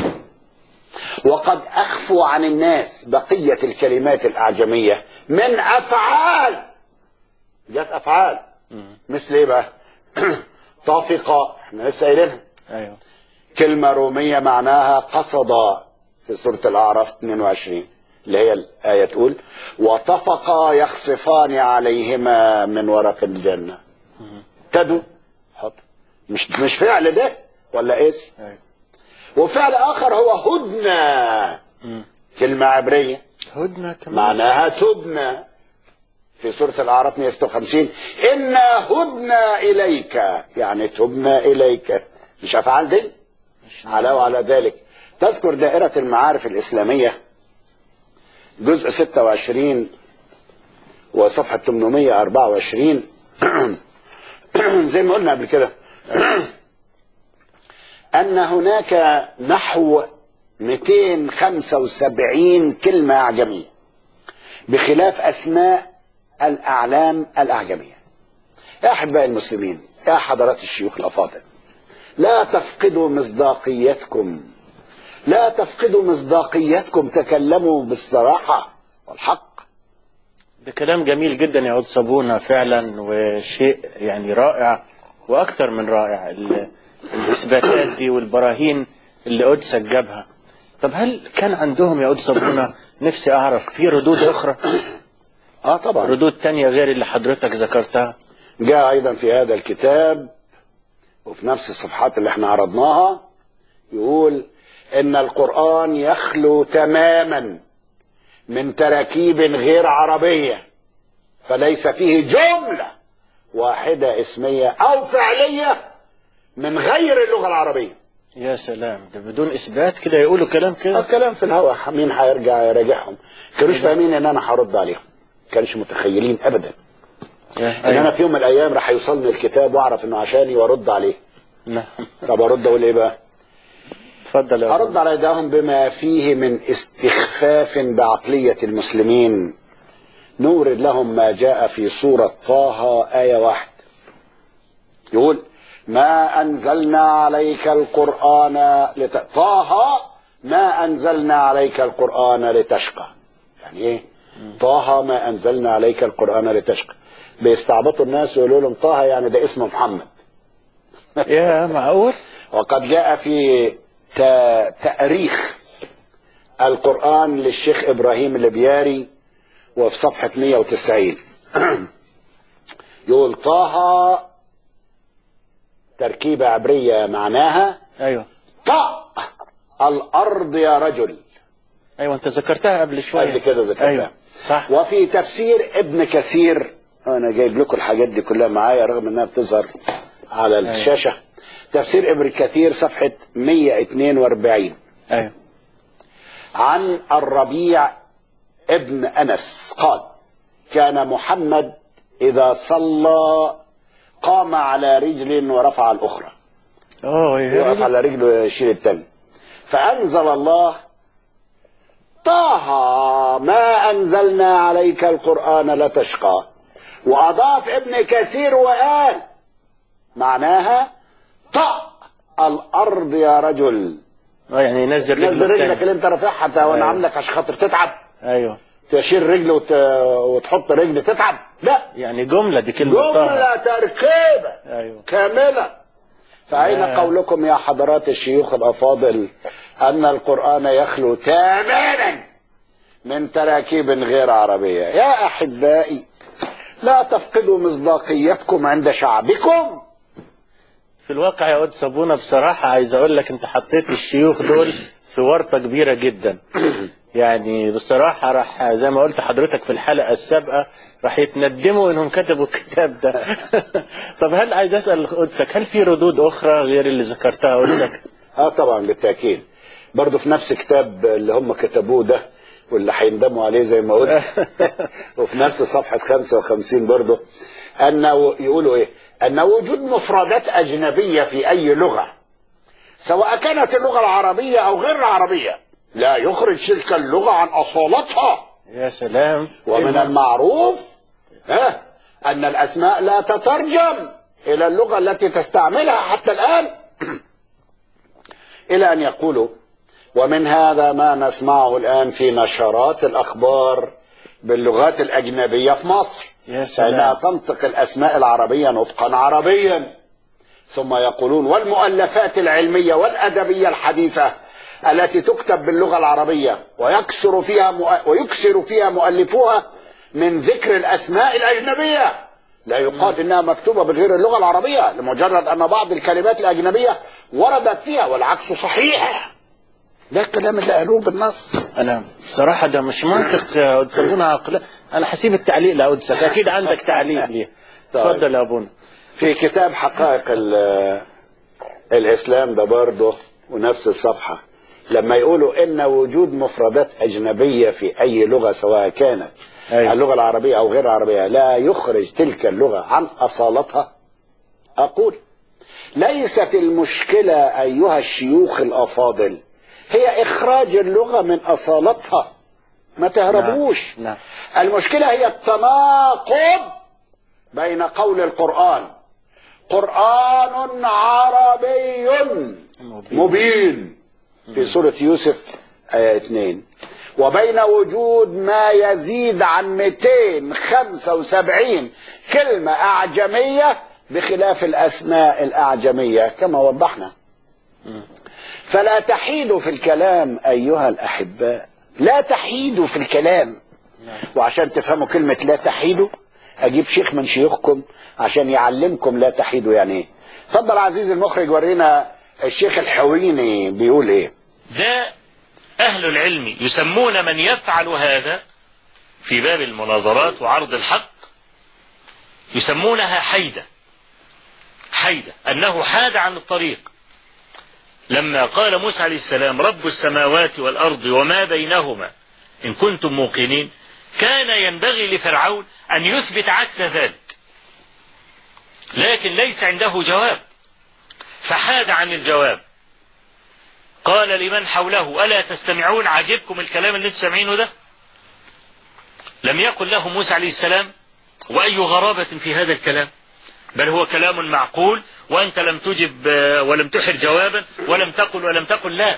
B: وقد اخفوا عن الناس بقيه الكلمات الاعجميه من افعال جت افعال مثل ايه بقى طافقه احنا لسه قايلينها
A: ايوه
B: كلمة رومية معناها قصد في سورة الأعراف 22 اللي هي الآية تقول وطفقا يخصفان عليهما من ورق الجنة ابتدوا حط مش مش فعل ده ولا اسم
A: ايوه
B: وفعل آخر هو هدنة كلمة عبرية
A: هدنة كمان
B: معناها تبنى في سورة الأعراف 156 إنا هدنا إليك يعني تبنى إليك مش أفعال دي على وعلى ذلك تذكر دائرة المعارف الإسلامية جزء 26 وصفحة 824 زي ما قلنا قبل كده أن هناك نحو 275 كلمة أعجمية بخلاف أسماء الأعلام الأعجمية يا أحباء المسلمين يا حضرات الشيوخ الأفاضل لا تفقدوا مصداقيتكم لا تفقدوا مصداقيتكم تكلموا بالصراحة والحق
A: ده كلام جميل جدا يا عود صابونة فعلا وشيء يعني رائع واكثر من رائع ال- الاثباتات دي والبراهين اللي قدسك جابها طب هل كان عندهم يا عود صابونة نفسي اعرف في ردود اخرى
B: اه طبعا
A: ردود تانية غير اللي حضرتك ذكرتها
B: جاء ايضا في هذا الكتاب وفي نفس الصفحات اللي احنا عرضناها يقول ان القرآن يخلو تماما من تراكيب غير عربية فليس فيه جملة واحدة اسمية او فعلية من غير اللغة العربية
A: يا سلام ده بدون اثبات كده يقولوا كلام كده
B: الكلام في الهواء مين هيرجع يراجعهم كانوش فاهمين ان انا هرد عليهم كانش متخيلين ابدا
A: يا-
B: ان انا
A: أيوة.
B: في يوم من الايام راح يوصلني الكتاب واعرف انه عشاني وارد عليه
A: نعم
B: طب ارد اقول ايه بقى
A: اتفضل يا
B: ارد على يدهم بما فيه من استخفاف بعقلية المسلمين نورد لهم ما جاء في سورة طه آية واحد يقول ما أنزلنا عليك القرآن لت... طه ما أنزلنا عليك القرآن لتشقى يعني إيه طه ما أنزلنا عليك القرآن لتشقى بيستعبطوا الناس ويقولوا لهم طه يعني ده اسم محمد
A: يا معقول
B: وقد جاء في تا- تأريخ القرآن للشيخ إبراهيم البياري وفي صفحة 190 يقول طه تركيبة عبرية معناها
A: ايوه
B: طأ الأرض يا رجل
A: ايوه انت ذكرتها قبل شويه
B: قبل كده ذكرتها.
A: ايوه صح
B: وفي تفسير ابن كثير أنا جايب لكم الحاجات دي كلها معايا رغم إنها بتظهر على الشاشة تفسير ابن كثير صفحة 142
A: ايوه
B: عن الربيع ابن انس قال كان محمد اذا صلى قام على رجل ورفع الاخرى
A: اه يا
B: يقف
A: رجل.
B: على رجله ويشيل التاني فانزل الله طه ما انزلنا عليك القران لتشقى واضاف ابن كثير وقال معناها طأ الارض يا رجل
A: اه يعني ينزل
B: نزل
A: رجله
B: رجلك
A: التاني.
B: اللي انت رافعها انت وانا
A: أيوة.
B: عاملك عشان خاطر تتعب
A: ايوه
B: تشيل رجل وت... وتحط رجل تتعب لا
A: يعني جمله دي كلمه طه.
B: جملة تركيبة
A: ايوه
B: كاملة فأين
A: لا.
B: قولكم يا حضرات الشيوخ الأفاضل أن القرآن يخلو تماما من تراكيب غير عربية يا أحبائي لا تفقدوا مصداقيتكم عند شعبكم
A: في الواقع يا واد صابونه بصراحه عايز اقول لك انت حطيت الشيوخ دول في ورطه كبيره جدا يعني بصراحة راح زي ما قلت حضرتك في الحلقة السابقة راح يتندموا انهم كتبوا الكتاب ده طب هل عايز اسأل قدسك هل في ردود اخرى غير اللي ذكرتها قدسك
B: اه طبعا بالتاكيد برضه في نفس كتاب اللي هم كتبوه ده واللي هيندموا عليه زي ما قلت وفي نفس صفحه 55 برضه ان يقولوا ايه؟ ان وجود مفردات اجنبيه في اي لغه سواء كانت اللغه العربيه او غير العربيه لا يخرج تلك اللغه عن اصالتها
A: يا سلام
B: ومن المعروف ها أن الأسماء لا تترجم إلى اللغة التي تستعملها حتى الآن إلى أن يقولوا ومن هذا ما نسمعه الآن في نشرات الأخبار باللغات الأجنبية في مصر
A: يا سلام.
B: فإنها تنطق الأسماء العربية نطقا عربيا ثم يقولون والمؤلفات العلمية والأدبية الحديثة التي تكتب باللغة العربية ويكسر فيها مؤ- ويكسر فيها مؤلفوها من ذكر الأسماء الأجنبية لا يقال إنها مكتوبة بغير اللغة العربية لمجرد أن بعض الكلمات الأجنبية وردت فيها والعكس صحيح ده الكلام اللي قالوه بالنص
A: انا بصراحة ده مش منطق يا قدس ابونا عقل انا هسيب التعليق لقدسك اكيد عندك تعليق ليه
B: طيب.
A: اتفضل يا ابونا
B: في كتاب حقائق ال- الإسلام ده برضه ونفس الصفحة لما يقولوا إن وجود مفردات أجنبية في أي لغة سواء كانت
A: أيوة.
B: اللغة العربية أو غير العربية لا يخرج تلك اللغة عن أصالتها أقول ليست المشكلة أيها الشيوخ الأفاضل هي إخراج اللغة من أصالتها ما تهربوش
A: نعم.
B: المشكلة هي التناقض بين قول القرآن قرآن عربي مبين في سورة يوسف آية 2 وبين وجود ما يزيد عن 275 كلمة أعجمية بخلاف الأسماء الأعجمية كما وضحنا فلا تحيدوا في الكلام أيها الأحباء لا تحيدوا في الكلام وعشان تفهموا كلمة لا تحيدوا أجيب شيخ من شيوخكم عشان يعلمكم لا تحيدوا يعني إيه اتفضل عزيزي المخرج ورينا الشيخ الحويني بيقول إيه
E: ده أهل العلم يسمون من يفعل هذا في باب المناظرات وعرض الحق يسمونها حيدة حيدة أنه حاد عن الطريق لما قال موسى عليه السلام رب السماوات والأرض وما بينهما إن كنتم موقنين كان ينبغي لفرعون أن يثبت عكس ذلك لكن ليس عنده جواب فحاد عن الجواب قال لمن حوله ألا تستمعون عجبكم الكلام اللي انتم سامعينه ده لم يقل له موسى عليه السلام وأي غرابة في هذا الكلام بل هو كلام معقول وأنت لم تجب آه، ولم تحر جوابا ولم تقل ولم تقل لا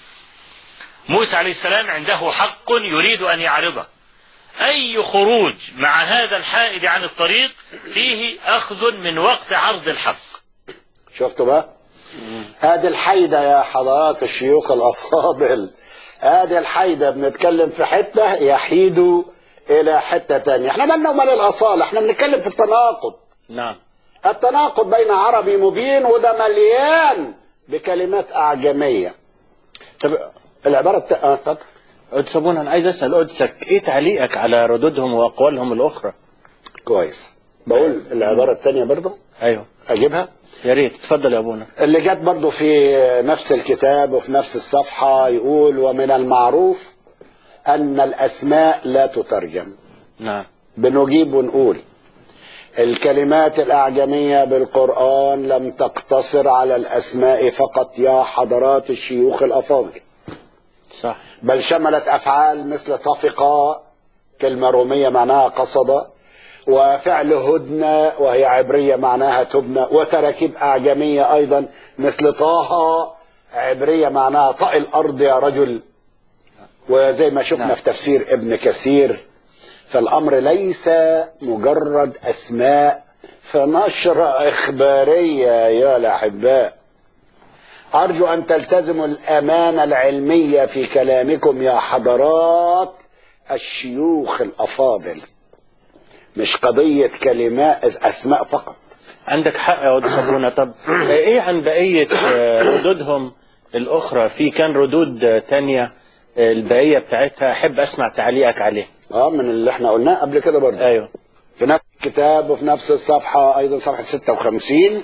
E: موسى عليه السلام عنده حق يريد أن يعرضه أي خروج مع هذا الحائد عن الطريق فيه أخذ من وقت عرض الحق
B: شفتوا بقى ادي الحيدة يا حضرات الشيوخ الافاضل ادي الحيدة بنتكلم في حتة يحيدوا الى حتة تانية احنا مالنا ومال الاصالة احنا بنتكلم في التناقض
A: نعم
B: التناقض بين عربي مبين وده مليان بكلمات اعجمية
A: طب
B: العبارة الت... اه اتفضل
A: قدس ابونا انا عايز اسال قدسك ايه تعليقك على ردودهم واقوالهم الاخرى
B: كويس بقول العبارة التانية برضو
A: ايوه
B: اجيبها
A: يا ريت اتفضل يا ابونا
B: اللي جت برضو في نفس الكتاب وفي نفس الصفحة يقول ومن المعروف أن الأسماء لا تترجم
A: نعم
B: بنجيب ونقول الكلمات الأعجمية بالقرآن لم تقتصر على الأسماء فقط يا حضرات الشيوخ الأفاضل
A: صح
B: بل شملت أفعال مثل طفق كلمة رومية معناها قصد وفعل هدنة وهي عبرية معناها تبنى وتراكيب أعجمية أيضا مثل طه عبرية معناها طأ الأرض يا رجل وزي ما شفنا
A: نعم.
B: في تفسير ابن كثير فالأمر ليس مجرد أسماء فنشرة إخبارية يا الأحباء أرجو أن تلتزموا الأمانة العلمية في كلامكم يا حضرات الشيوخ الأفاضل مش قضية كلمات أسماء فقط
A: عندك حق يا قدس ابونا طب ايه عن بقيه آه، ردودهم الاخرى في كان ردود آه، تانية البقيه بتاعتها احب اسمع تعليقك عليه
B: اه من اللي احنا قلناه قبل كده برضه
A: ايوه
B: في نفس الكتاب وفي نفس الصفحة أيضا صفحة 56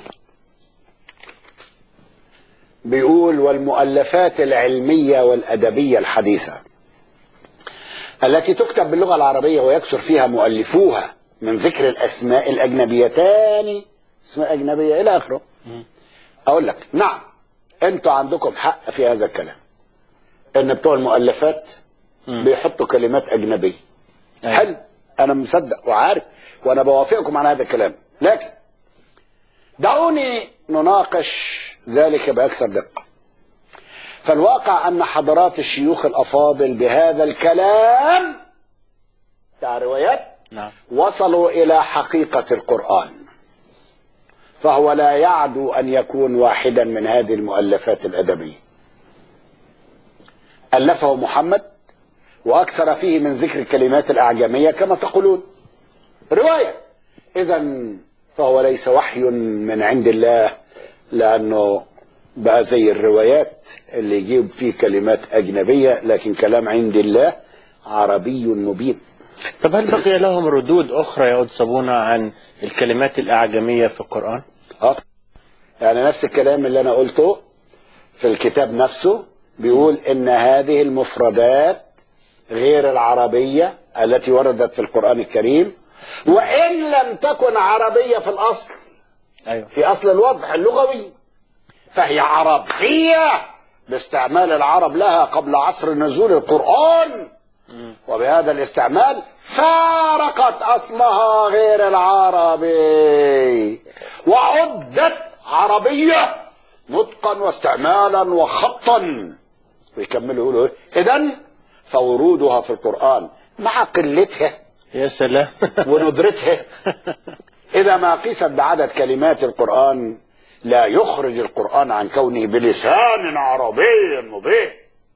B: بيقول والمؤلفات العلمية والأدبية الحديثة التي تكتب باللغة العربية ويكثر فيها مؤلفوها من ذكر الأسماء الأجنبيتان اسماء أجنبية إلى آخره أقول لك نعم أنتوا عندكم حق في هذا الكلام إن بتوع المؤلفات بيحطوا كلمات أجنبية
A: أيوة.
B: حلو انا مصدق وعارف وانا بوافقكم على هذا الكلام لكن دعوني نناقش ذلك باكثر دقه فالواقع ان حضرات الشيوخ الافاضل بهذا الكلام بتاع روايات
A: نعم
B: وصلوا الى حقيقه القران فهو لا يعدو ان يكون واحدا من هذه المؤلفات الادبيه الفه محمد واكثر فيه من ذكر الكلمات الاعجميه كما تقولون روايه اذا فهو ليس وحي من عند الله لانه بقى زي الروايات اللي يجيب فيه كلمات اجنبيه لكن كلام عند الله عربي مبين
A: طب هل بقي لهم ردود اخرى يا صابونه عن الكلمات الاعجميه في القران؟
B: اه يعني نفس الكلام اللي انا قلته في الكتاب نفسه بيقول ان هذه المفردات غير العربية التي وردت في القرآن الكريم وإن لم تكن عربية في الأصل
A: ايوه
B: في أصل الوضع اللغوي فهي عربية باستعمال العرب لها قبل عصر نزول القرآن وبهذا الاستعمال فارقت أصلها غير العربي وعدت عربية نطقا واستعمالا وخطا ويكملوا يقولوا إذا فورودها في القرآن مع قلتها
A: يا سلام
B: وندرتها إذا ما قيست بعدد كلمات القرآن لا يخرج القرآن عن كونه بلسان عربي مبين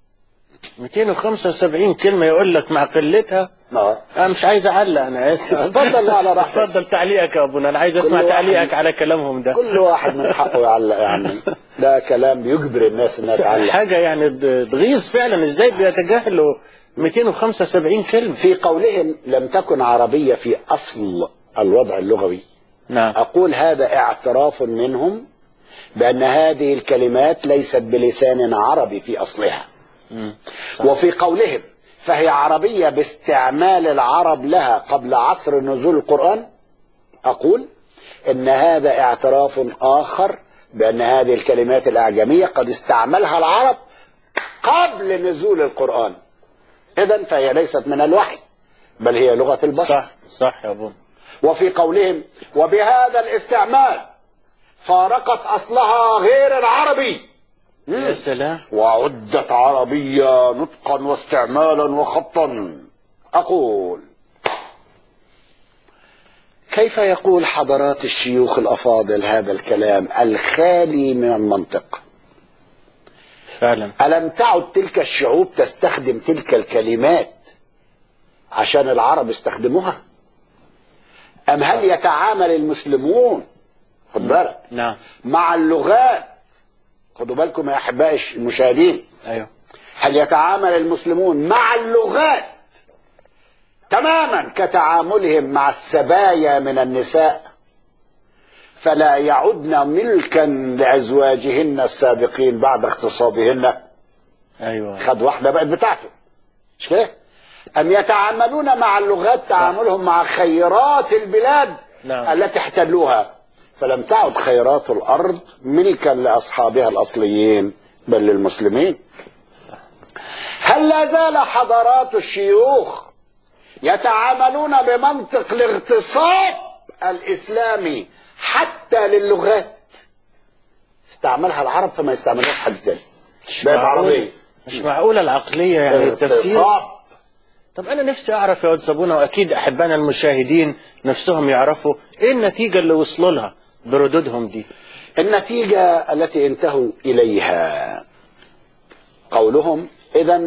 A: 275 كلمه يقول لك مع قلتها
B: ما
A: انا مش عايز اعلق انا اسف
B: اتفضل على راحتك.
A: اتفضل تعليقك يا ابونا انا عايز اسمع
B: كل واحد-
A: تعليقك على كلامهم ده
B: كل واحد من حقه يعلق يعني ده كلام بيجبر الناس انها تعلق
A: حاجه يعني د- تغيظ فعلا ازاي بيتجاهلوا 275 كلمه
B: في قولهم لم تكن عربية في أصل الوضع اللغوي
A: نعم
B: أقول هذا اعتراف منهم بأن هذه الكلمات ليست بلسان عربي في أصلها وفي قولهم فهي عربية باستعمال العرب لها قبل عصر نزول القرآن أقول إن هذا اعتراف آخر بأن هذه الكلمات الأعجمية قد استعملها العرب قبل نزول القرآن إذا فهي ليست من الوحي بل هي لغة البشر
A: صح صح يا ابونا
B: وفي قولهم وبهذا الاستعمال فارقت أصلها غير العربي
A: يا سلام
B: وعدت عربية نطقا واستعمالا وخطا أقول كيف يقول حضرات الشيوخ الأفاضل هذا الكلام الخالي من المنطق
A: فعلا
B: ألم تعد تلك الشعوب تستخدم تلك الكلمات عشان العرب يستخدموها أم هل يتعامل المسلمون خد بالك
A: نعم
B: مع اللغات خدوا بالكم يا أحبائي المشاهدين
A: ايوه
B: هل يتعامل المسلمون مع اللغات تماما كتعاملهم مع السبايا من النساء فلا يعدن ملكا لازواجهن السابقين بعد اغتصابهن
A: ايوه
B: خد واحده بقت بتاعته مش كده ام يتعاملون مع اللغات تعاملهم مع خيرات البلاد
A: نعم.
B: التي احتلوها فلم تعد خيرات الارض ملكا لاصحابها الاصليين بل للمسلمين هل لا زال حضارات الشيوخ يتعاملون بمنطق الاغتصاب الاسلامي حتى للغات استعملها العرب فما يستعملوها حد تاني
A: مش
B: بقت
A: معقول
B: عربيه
A: مش معقولة العقلية يعني التفكير
B: اغتصاب
A: طب أنا نفسي أعرف يا واد صابونة وأكيد أحبائنا المشاهدين نفسهم يعرفوا إيه النتيجة اللي وصلوا لها بردودهم دي
B: النتيجة التي انتهوا إليها قولهم إذا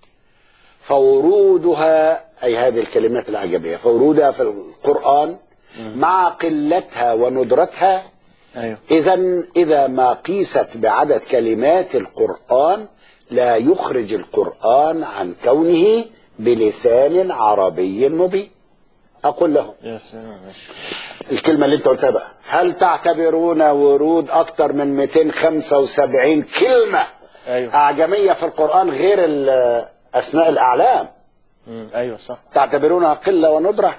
B: فورودها أي هذه الكلمات العجبية فورودها في القرآن مع قلتها وندرتها
A: أيوه
B: إذا إذا ما قيست بعدد كلمات القرآن لا يخرج القرآن عن كونه بلسان عربي مبين أقول لهم
A: يا سلام ماشي.
B: الكلمة اللي انت قلتها بقى هل تعتبرون ورود أكتر من 275 كلمة
A: ايوه
B: أعجمية في القرآن غير ال- أسماء الأعلام
A: مم. ايوه صح
B: تعتبرونها قلة وندرة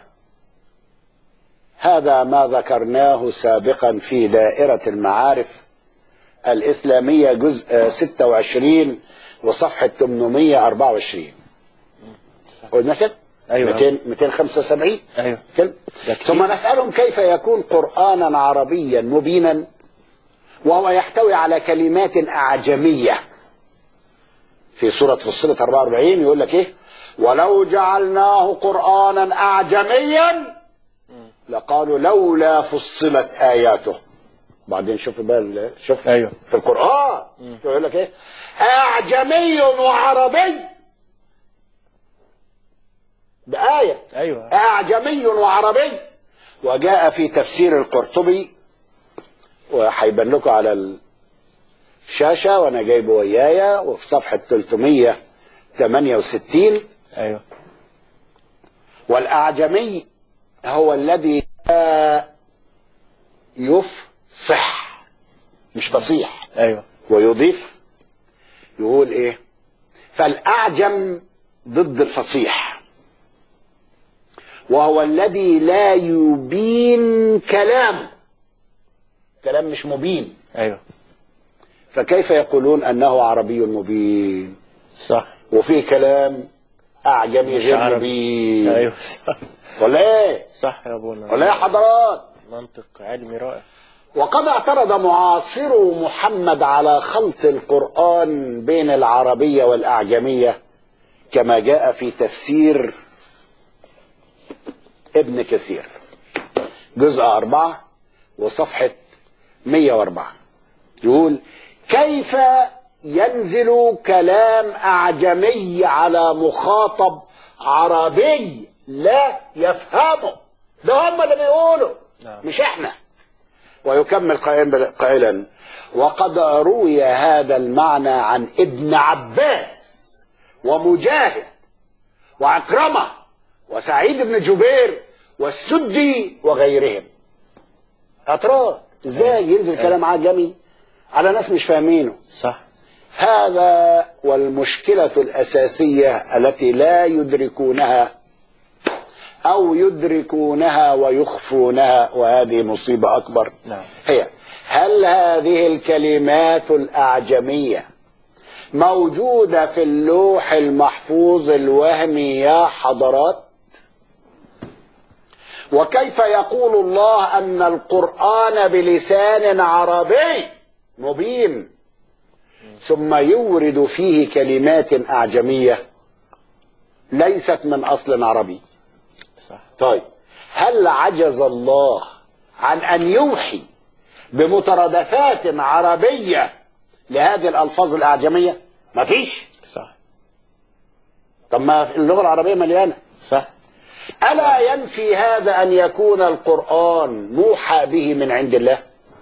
B: هذا ما ذكرناه سابقا في دائرة المعارف الإسلامية جزء 26 وصفحة 824 قلنا كده
A: أيوة.
B: 200 275
A: ايوه
B: كلمة
A: ده كتير.
B: ثم نسألهم كيف يكون قرآنا عربيا مبينا وهو يحتوي على كلمات أعجمية في سورة فصلت 44 يقول لك إيه ولو جعلناه قرآنا أعجميا لقالوا لولا فصلت آياته بعدين شوف بقى ال- شوف
A: أيوه.
B: في القرآن يقول لك إيه أعجمي وعربي ده آية
A: ايوه
B: أعجمي وعربي وجاء في تفسير القرطبي وهيبان لكم على الشاشة وأنا جايبه ويايا وفي صفحة 368
A: ايوه
B: والأعجمي هو الذي لا يفصح مش فصيح
A: ايوه
B: ويضيف يقول ايه فالأعجم ضد الفصيح وهو الذي لا يبين كلام كلام مش مبين
A: ايوه
B: فكيف يقولون أنه عربي مبين
A: صح
B: وفي كلام أعجمي
A: مش
B: غير
A: عربي.
B: مبين
A: ايوه صح
B: ولا ايه
A: صح يا ابونا
B: ولا ايه يا حضرات
A: منطق علمي رائع
B: وقد اعترض معاصرو محمد على خلط القرآن بين العربية والأعجمية كما جاء في تفسير ابن كثير جزء أربعة وصفحة 104 يقول كيف ينزل كلام أعجمي على مخاطب عربي لا يفهمه ده هم اللي بيقولوا
A: نعم.
B: مش احنا ويكمل قائلا قائلا وقد روي هذا المعنى عن ابن عباس ومجاهد وعكرمة وسعيد بن جبير والسدي وغيرهم اعتراض ازاي ينزل كلام عجمي على ناس مش فاهمينه
A: صح
B: هذا والمشكلة الأساسية التي لا يدركونها أو يدركونها ويخفونها وهذه مصيبة أكبر
A: نعم.
B: هي هل هذه الكلمات الأعجمية موجودة في اللوح المحفوظ الوهمي يا حضرات وكيف يقول الله أن القرآن بلسان عربي مبين ثم يورد فيه كلمات أعجمية ليست من أصل عربي
A: صح
B: طيب هل عجز الله عن أن يوحي بمترادفات عربية لهذه الألفاظ الأعجمية مفيش
A: صح
B: طب ما اللغة العربية مليانة
A: صح
B: ألا ينفي هذا أن يكون القرآن موحى به من عند الله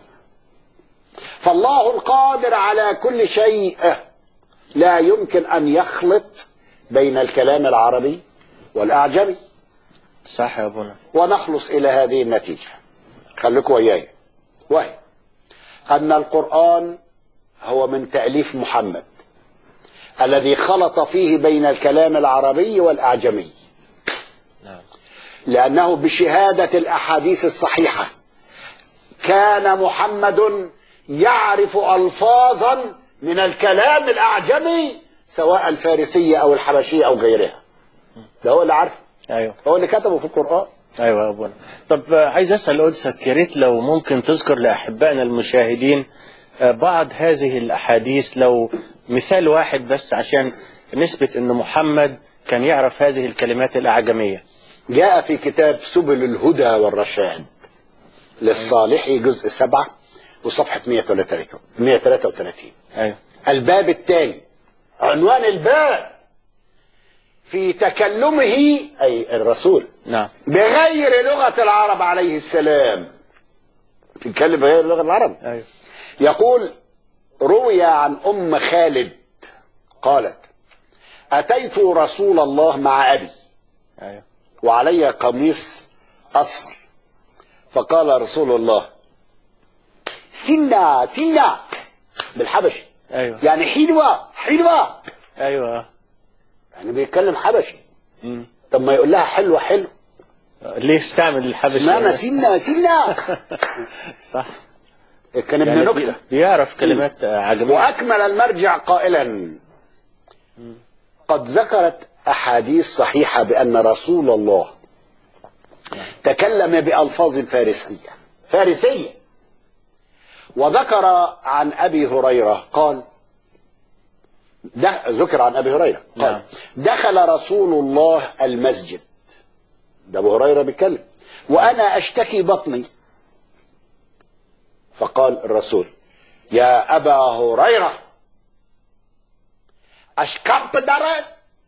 B: فالله القادر على كل شيء لا يمكن أن يخلط بين الكلام العربي والأعجمي
A: صح يا ابونا
B: ونخلص إلى هذه النتيجة خليكم وياي وهي أن القرآن هو من تأليف محمد الذي خلط فيه بين الكلام العربي والأعجمي
A: نعم
B: لأنه بشهادة الأحاديث الصحيحة كان محمد يعرف ألفاظا من الكلام الأعجمي سواء الفارسية أو الحبشية أو غيرها ده هو اللي عارفه
A: ايوه
B: هو اللي كتبه في القرآن
A: ايوه يا ابونا طب آه، عايز اسال قدسك يا ريت لو ممكن تذكر لاحبائنا المشاهدين آه، بعض هذه الاحاديث لو مثال واحد بس عشان نثبت ان محمد كان يعرف هذه الكلمات الاعجميه
B: جاء في كتاب سبل الهدى والرشاد للصالحي جزء سبعة وصفحة 133 133
A: ايوه
B: الباب الثاني عنوان الباب في تكلمه أي الرسول
A: نعم
B: بغير لغة العرب عليه السلام بيتكلم بغير لغة العرب
A: ايوه
B: يقول روي عن أم خالد قالت أتيت رسول الله مع أبي
A: ايوه
B: وعلي قميص أصفر فقال رسول الله سنة سنة بالحبشي
A: ايوه
B: يعني حلوة حلوة
A: ايوه
B: يعني بيتكلم حبشي
A: مم.
B: طب ما يقول لها حلوة حلو
A: ليه استعمل الحبش
B: اشمعنى سنة سنة
A: صح
B: كان ابن
A: يعني
B: نكتة
A: بي- بيعرف كلمات عجمية
B: وأكمل المرجع قائلا قد ذكرت أحاديث صحيحة بأن رسول الله تكلم بألفاظ فارسية فارسية وذكر عن أبي هريرة قال ده ذكر عن أبي هريرة قال
A: نعم.
B: دخل رسول الله المسجد ده أبو هريرة بيتكلم وأنا أشتكي بطني فقال الرسول يا أبا هريرة أشكم بدرد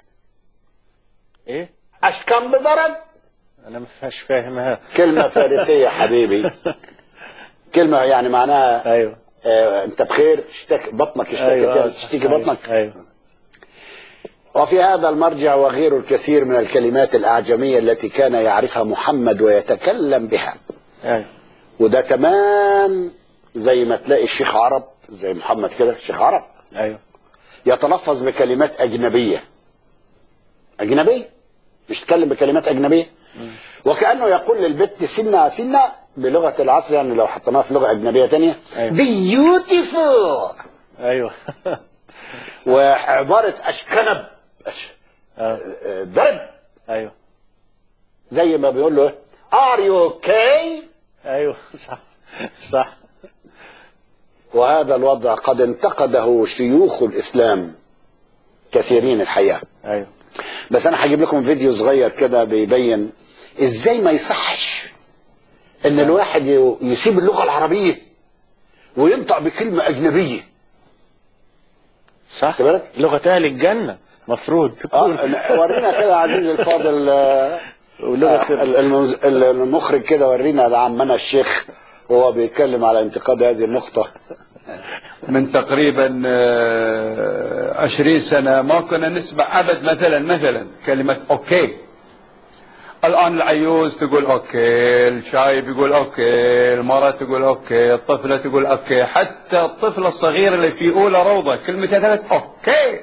A: ايه
B: أشكم بدرد
A: انا ما فيهاش فاهمها
B: كلمة فارسية حبيبي كلمة يعني معناها
A: ايوه
B: آه انت بخير اشتكي بطنك اشتكي
A: ايوه
B: كده
A: صح.
B: تشتكي
A: أيوة.
B: بطنك
A: ايوه
B: وفي هذا المرجع وغيره الكثير من الكلمات الأعجمية التي كان يعرفها محمد ويتكلم بها
A: ايوه
B: وده تمام زي ما تلاقي الشيخ عرب زي محمد كده الشيخ عرب
A: ايوه
B: يتلفظ بكلمات أجنبية أجنبية مش تتكلم بكلمات أجنبية وكأنه يقول للبت سنة سنة بلغة العصر يعني لو حطيناها في لغة أجنبية تانية
A: أيوة.
B: بيوتيفول
A: ايوه
B: وعبارة أشكنب أش...
A: آه.
B: برد
A: ايوه
B: زي ما بيقول له ار يو اوكي
A: ايوه صح صح
B: وهذا الوضع قد انتقده شيوخ الإسلام كثيرين الحقيقة
A: ايوه
B: بس انا هجيب لكم فيديو صغير كده بيبين ازاي ما يصحش ان الواحد ي- يسيب اللغه العربيه وينطق بكلمه اجنبيه
A: صح
B: خد بالك؟
A: لغة اهل الجنة مفروض تكون
B: اه ورينا كده يا عزيزي الفاضل آه،
A: ولغة
B: آه، المز- المخرج كده ورينا عمنا الشيخ وهو بيتكلم على انتقاد هذه النقطه
F: من تقريبا آه، عشرين سنة ما كنا نسمع أبد مثلا مثلا كلمة أوكي الآن العيوز تقول أوكي الشايب يقول أوكي المرأة تقول أوكي الطفلة تقول أوكي حتى الطفل الصغير اللي في أولى روضة كلمته ثلاث أوكي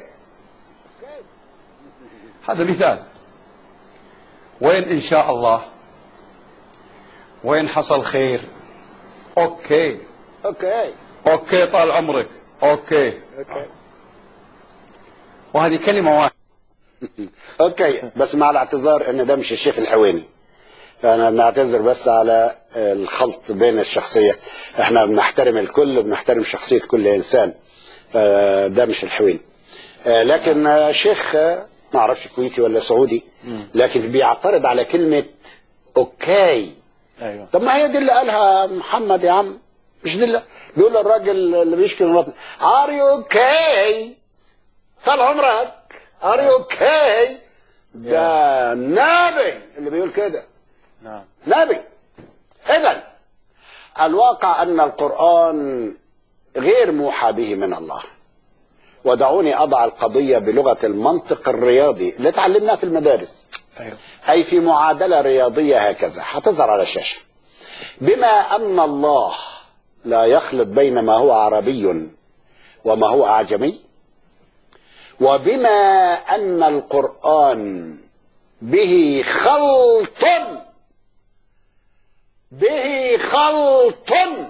F: هذا مثال وين إن شاء الله وين حصل خير أوكي
B: اوكي
F: اوكي طال عمرك اوكي
B: اوكي
F: وهذه كلمه واحده
B: اوكي بس مع الاعتذار ان ده مش الشيخ الحويني فانا بنعتذر بس على الخلط بين الشخصيه احنا بنحترم الكل وبنحترم شخصيه كل انسان فده مش الحويني آه، لكن آه، شيخ آه، ما اعرفش كويتي ولا سعودي لكن بيعترض على كلمه اوكي
A: ايوه
B: طب ما هي دي اللي قالها محمد يا عم مش دي اللي بيقول الراجل اللي بيشكي من بطنه ار يو اوكي طال عمرك ار يو اوكي ده نبي اللي بيقول كده
A: نعم
B: نبي اذا الواقع ان القران غير موحى به من الله ودعوني اضع القضيه بلغه المنطق الرياضي اللي اتعلمناه في المدارس
A: ايوه
B: أي في معادلة رياضية هكذا هتظهر على الشاشة بما أن الله لا يخلط بين ما هو عربي وما هو أعجمي وبما أن القرآن به خلط به خلط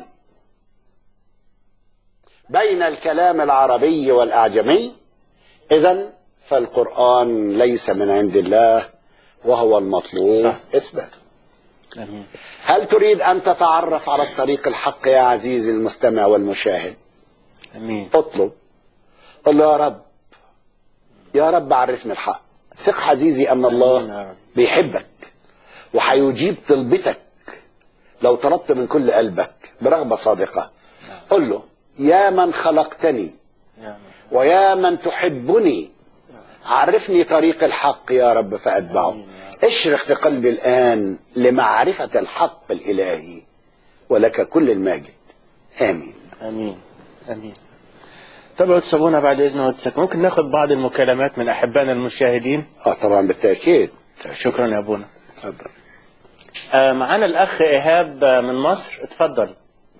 B: بين الكلام العربي والأعجمي إذا فالقرآن ليس من عند الله وهو المطلوب
A: صح.
B: إثباته
A: امين
B: هل تريد أن تتعرف على الطريق الحق يا عزيزي المستمع والمشاهد
A: امين
B: اطلب قل له يا رب يا رب عرفني الحق ثق عزيزي أن
A: آمين يا
B: الله
A: رب.
B: بيحبك وهيجيب طلبتك لو طلبت من كل قلبك برغبة صادقة قل له يا من خلقتني
A: يا من.
B: ويا من تحبني عرفني طريق الحق يا رب فأتبعه اشرق في قلبي الآن لمعرفة الحق الإلهي ولك كل الماجد آمين
A: امين امين طب يا أستاذ أبونا بعد إذن حضرتك ممكن ناخد بعض المكالمات من أحبائنا المشاهدين
B: اه طبعا بالتاكيد
A: شكرا يا أبونا
B: اتفضل
A: آه، معانا الأخ إيهاب آه، من مصر اتفضل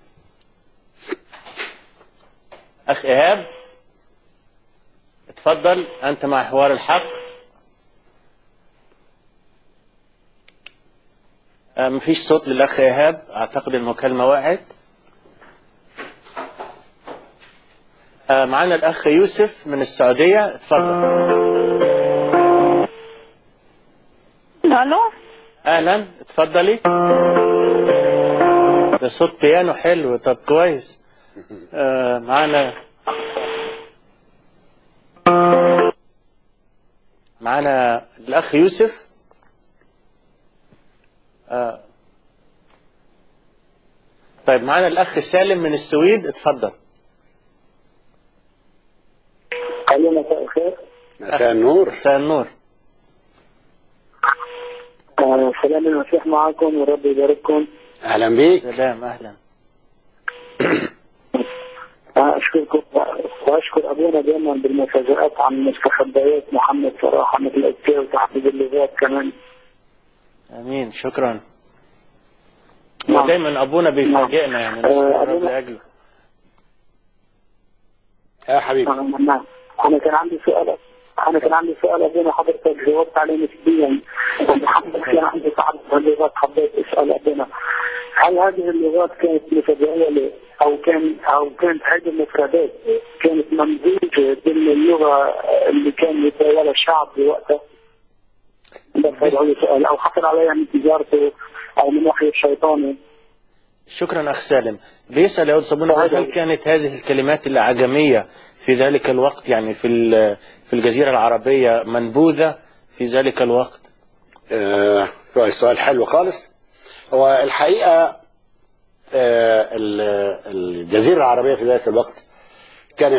A: أخ إيهاب اتفضل أنت مع حوار الحق آه، مفيش صوت للأخ إيهاب أعتقد المكالمة وقعت آه، معانا الأخ يوسف من السعودية اتفضل
G: الو
A: اهلا اتفضلي ده صوت بيانو حلو طب كويس آه معانا معانا الاخ يوسف آه طيب معانا الاخ سالم من السويد اتفضل
H: الو مساء الخير
B: مساء النور
A: مساء النور
H: آه، سلام المسيح معكم ورب يبارككم
B: اهلا بيك
A: سلام اهلا
H: آه، اشكركم واشكر ابونا دائما بالمفاجات عن مستخبيات محمد صراحه مثل الاسئله وتحديد اللغات كمان
A: امين شكرا
H: نعم.
A: دايما ابونا بيفاجئنا يعني نشكر
H: آه،
A: الرب
H: أبونا-
A: لاجله
B: يا حبيبي
H: آه، نعم انا كان عندي سؤال انا كان عندي سؤال ابونا حضرتك جاوبت عليه نسبيا ومحمد كان عندي بعض اللغات حبيت اسال ابونا هل هذه اللغات كانت متداولة أو كان أو كانت هذه المفردات كانت ممزوجة ضمن اللغة اللي كان يتداولها الشعب بوقتها؟ بس هذا هو السؤال أو حصل عليها من تجارته أو من وحي الشيطاني
A: شكرا أخ سالم بيسأل يا أستاذ صابون هل كانت هذه الكلمات الأعجمية في ذلك الوقت يعني في ال- في الجزيرة العربية منبوذة في ذلك الوقت
B: آه كويس سؤال حلو خالص هو الحقيقة آه ال- الجزيرة العربية في ذلك الوقت كانت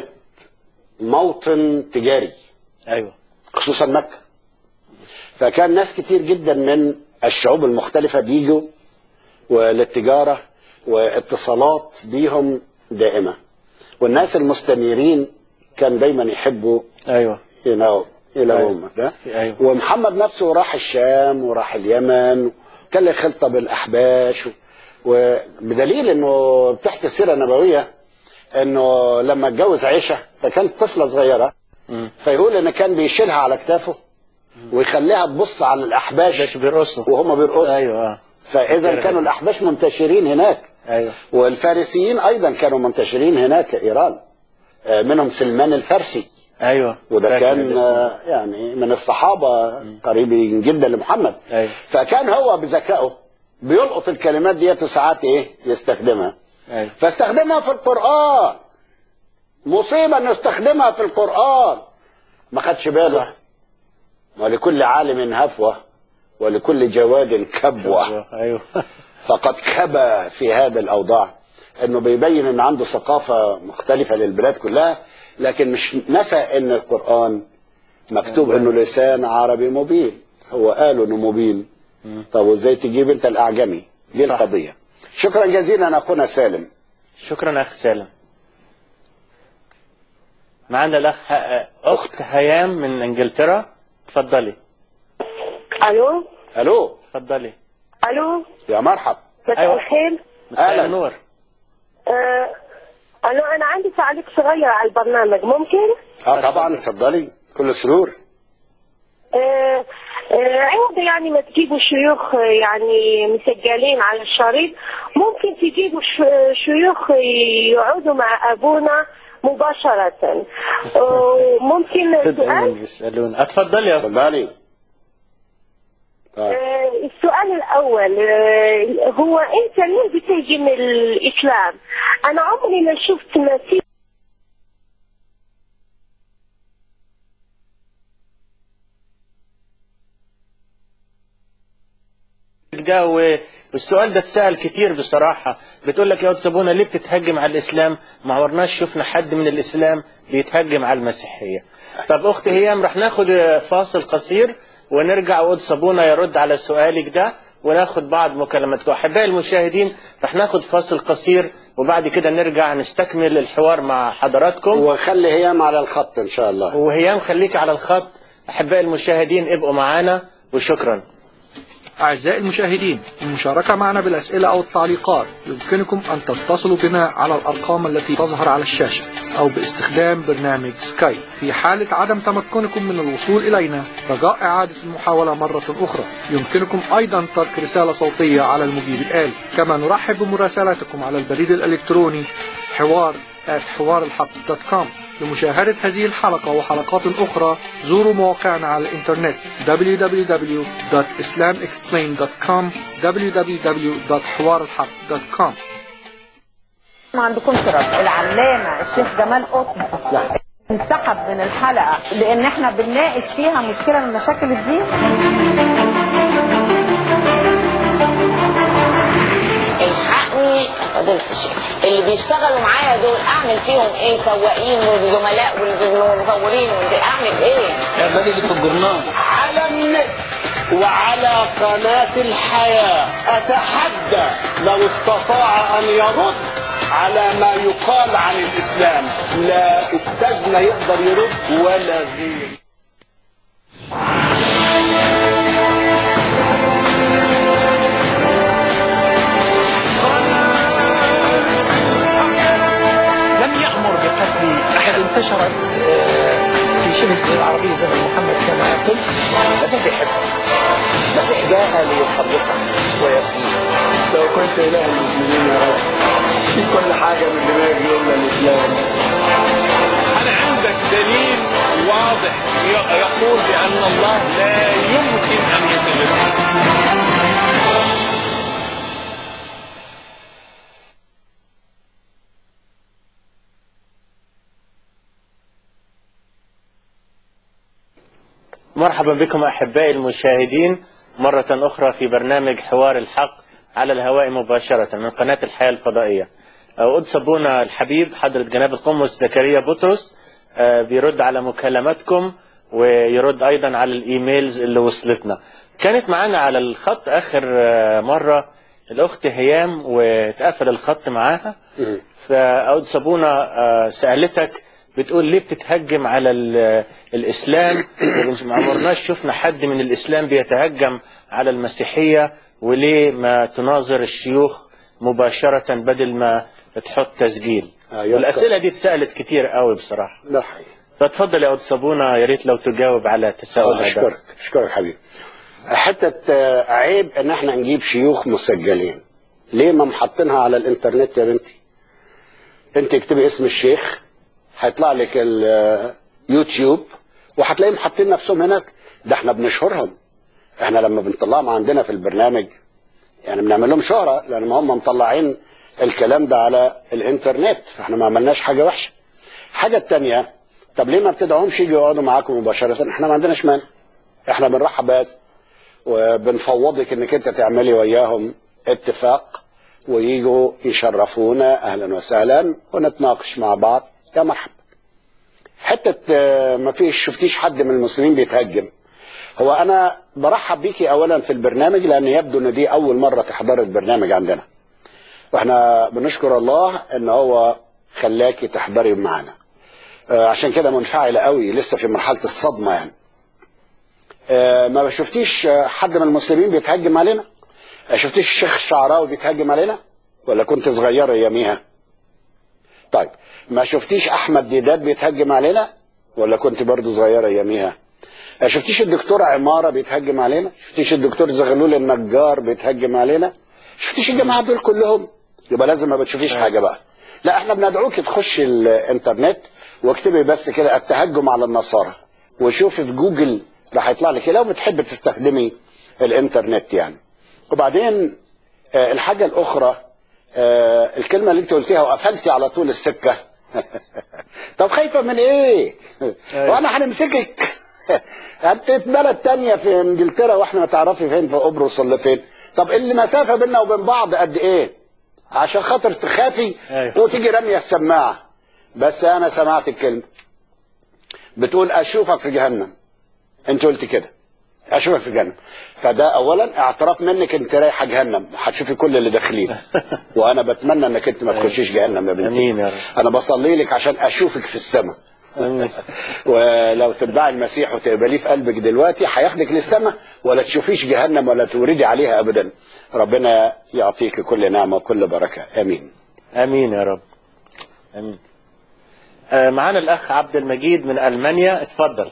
B: موطن تجاري
A: أيوة
B: خصوصا مكة فكان ناس كتير جدا من الشعوب المختلفة بيجوا وللتجارة واتصالات بيهم دائمة والناس المستنيرين كان دايما يحبوا
A: أيوة
B: يناو إلى
A: أيوة.
B: هم ده
A: أيوة.
B: ومحمد نفسه راح الشام وراح اليمن كان له خلطة بالأحباش و- وبدليل انه تحت السيرة النبوية انه لما اتجوز عائشة فكانت طفلة صغيرة
A: مم.
B: فيقول ان كان بيشيلها على كتافه ويخليها تبص على
A: باش
B: الأحباش
A: بيرقصوا
B: وهم بيرقصوا
A: أيوة آه.
B: فإذا كانوا الأحباش منتشرين هناك
A: أيوة
B: والفارسيين أيضا كانوا منتشرين هناك إيران آه، منهم سلمان الفارسي
A: أيوة
B: وده
A: فاكر
B: كان
A: الاسم.
B: آه، يعني من الصحابة قريبين جدا لمحمد
A: أيوة.
B: فكان هو بذكائه بيلقط الكلمات ديت وساعات ايه يستخدمها
A: أيوة
B: فاستخدمها في القرآن مصيبة انه استخدمها في القرآن ما خدش باله
A: صح.
B: ولكل عالم هفوة ولكل جواد كبوة
A: أيوة
B: فقد كبى في هذا الأوضاع انه بيبين ان عنده ثقافة مختلفة للبلاد كلها لكن مش نسى ان القرآن مكتوب انه لسان عربي مبين هو قالوا انه مبين طب وازاي تجيب انت الاعجمي دي
A: صح.
B: القضية شكرا جزيلا اخونا سالم
A: شكرا أخ سالم معنا الأخ ه- أخت هيام من إنجلترا اتفضلي
G: الو
B: الو
A: اتفضلي
G: الو
B: يا مرحب
G: مساء
A: أيوة.
G: الخير
A: مساء
B: أهلا.
A: النور
G: آه الو انا عندي تعليق صغير على البرنامج ممكن؟
B: اه طبعا اتفضلي كل سرور
G: آه آه عند يعني ما تجيبوا شيوخ آه، يعني مسجلين على الشريط ممكن تجيبوا ش- شيوخ يقعدوا مع ابونا مباشرة آه، ممكن
A: دايما
G: سؤال
A: بيسألون اتفضلي يا أخت.
B: اتفضلي طيب.
G: آه، السؤال الأول آه، هو أنت مين بتهجم الإسلام؟ أنا عمري ما شفت مسيح
A: ده و- والسؤال ده اتسأل كتير بصراحة بتقول لك يا أستاذ سابونا ليه بتتهجم على الإسلام ما عمرناش شفنا حد من الإسلام بيتهجم على المسيحية طب أختي هيام رح ناخد فاصل قصير ونرجع وقد صابونا يرد على سؤالك ده وناخد بعض مكالماتكم أحبائي المشاهدين رح ناخد فاصل قصير وبعد كده نرجع نستكمل الحوار مع حضراتكم
B: وخلي هيام على الخط ان شاء الله
A: وهيام خليك على الخط أحبائي المشاهدين ابقوا معانا وشكرا
I: أعزائي المشاهدين المشاركة معنا بالأسئلة أو التعليقات يمكنكم أن تتصلوا بنا على الأرقام التي تظهر على الشاشة أو باستخدام برنامج سكايب في حالة عدم تمكنكم من الوصول إلينا رجاء إعادة المحاولة مرة أخرى يمكنكم أيضا ترك رسالة صوتية على المجيب الآلي كما نرحب بمراسلاتكم على البريد الإلكتروني حوار حوار الحق دوت كوم لمشاهدة هذه الحلقة وحلقات أخرى زوروا مواقعنا على الإنترنت www.islamexplained.com www.حوارالحق.com
J: ما عندكم رد العلامة الشيخ جمال قطب انسحب من الحلقة لأن احنا بنناقش فيها مشكلة من مشاكل الدين
K: الحقني يا فضيلة الشيخ اللي بيشتغلوا معايا دول اعمل فيهم ايه سواقين وزملاء والمصورين اعمل ايه؟
D: اعملي اللي في الجورنال
B: على النت وعلى قناة الحياة أتحدى لو استطاع أن يرد على ما يقال عن الإسلام لا أستاذنا يقدر يرد ولا غير
L: لم يأمر بقتل أحد انتشرت آه، في شبه الجزيرة العربية زمن محمد كما قلت
M: المسيح بيحبك المسيح جاء ليخلصك ويفديك
N: لو كنت إله المسلمين يا رب في كل حاجة من دماغي إلا الإسلام
O: هل عندك دليل واضح ي- يقول بأن الله لا يمكن أن يتجسد
A: مرحبا بكم أحبائي المشاهدين مرة أخرى في برنامج حوار الحق على الهواء مباشرة من قناة الحياة الفضائية قدس أبونا الحبيب حضرة جناب القمص زكريا بطرس آه، بيرد على مكالماتكم ويرد أيضا على الإيميلز اللي وصلتنا كانت معانا على الخط آخر آه، مرة الأخت هيام واتقفل الخط معاها فقدس أبونا آه، سألتك بتقول ليه بتتهجم على ال- الإسلام ما عمرناش شفنا حد من الإسلام بيتهجم على المسيحية وليه ما تناظر الشيوخ مباشرة بدل ما تحط تسجيل
B: أيوة.
A: والأسئلة دي اتسألت كتير قوي بصراحة
B: ده حقيقي
A: فتفضل يا أود صابونة يا ريت لو تجاوب على تساؤل
B: آه،
A: هذا
B: أشكرك أشكرك حبيبي حتة آه، عيب إن إحنا نجيب شيوخ مسجلين ليه ما محطينها على الإنترنت يا بنتي أنت اكتبي اسم الشيخ هيطلع لك اليوتيوب وهتلاقيهم حاطين نفسهم هناك ده احنا بنشهرهم احنا لما بنطلعهم عندنا في البرنامج يعني بنعمل لهم شهرة لأن هم مطلعين الكلام ده على الإنترنت فاحنا ما عملناش حاجة وحشة الحاجة التانية طب ليه ما بتدعوهمش يجوا يقعدوا معاكم مباشرة احنا ما عندناش مانع احنا بنرحب بس وبنفوضك انك انت تعملي وياهم اتفاق ويجوا يشرفونا اهلا وسهلا ونتناقش مع بعض يا مرحبا حتة آه، ما فيش شفتيش حد من المسلمين بيتهجم هو انا برحب بيكي اولا في البرنامج لان يبدو ان دي اول مرة تحضري البرنامج عندنا واحنا بنشكر الله ان هو خلاكي تحضري معانا آه، عشان كده منفعلة قوي لسه في مرحلة الصدمة يعني آه، ما شفتيش آه، حد من المسلمين بيتهجم علينا آه، شفتيش الشيخ الشعراوي بيتهجم علينا ولا كنت صغيرة اياميها طيب ما شفتيش احمد ديدات بيتهجم علينا ولا كنت برضو صغيرة اياميها آه، شفتيش الدكتور عمارة بيتهجم علينا شفتيش الدكتور زغلول النجار بيتهجم علينا شفتيش الجماعة دول كلهم يبقى لازم ما بتشوفيش حاجة بقى لا احنا بندعوك تخشي الانترنت واكتبي بس كده التهجم على النصارى وشوفي في جوجل راح يطلع لك لو بتحب تستخدمي الانترنت يعني وبعدين آه، الحاجة الأخرى آه، الكلمة اللي انت قلتيها وقفلتي على طول السكة طب خايفة من ايه وانا هنمسكك انت في بلد تانية في انجلترا واحنا ما تعرفي فين في قبرص ولا فين طب اللي مسافة بيننا وبين بعض قد ايه عشان خاطر تخافي
A: أيوة.
B: وتيجي رمية السماعة بس انا سمعت الكلمة بتقول اشوفك في جهنم انت قلت كده اشوفك في جهنم فده اولا اعتراف منك انت رايحه جهنم هتشوفي كل اللي داخلين وانا بتمنى انك انت ما تخشيش جهنم يا بنتي
A: امين يا رب
B: انا بصلي لك عشان اشوفك في السماء ولو تتبعي المسيح وتقبليه في قلبك دلوقتي هياخدك للسماء ولا تشوفيش جهنم ولا توردي عليها ابدا ربنا يعطيك كل نعمه وكل بركه امين
A: امين يا رب امين آه، معانا الاخ عبد المجيد من المانيا اتفضل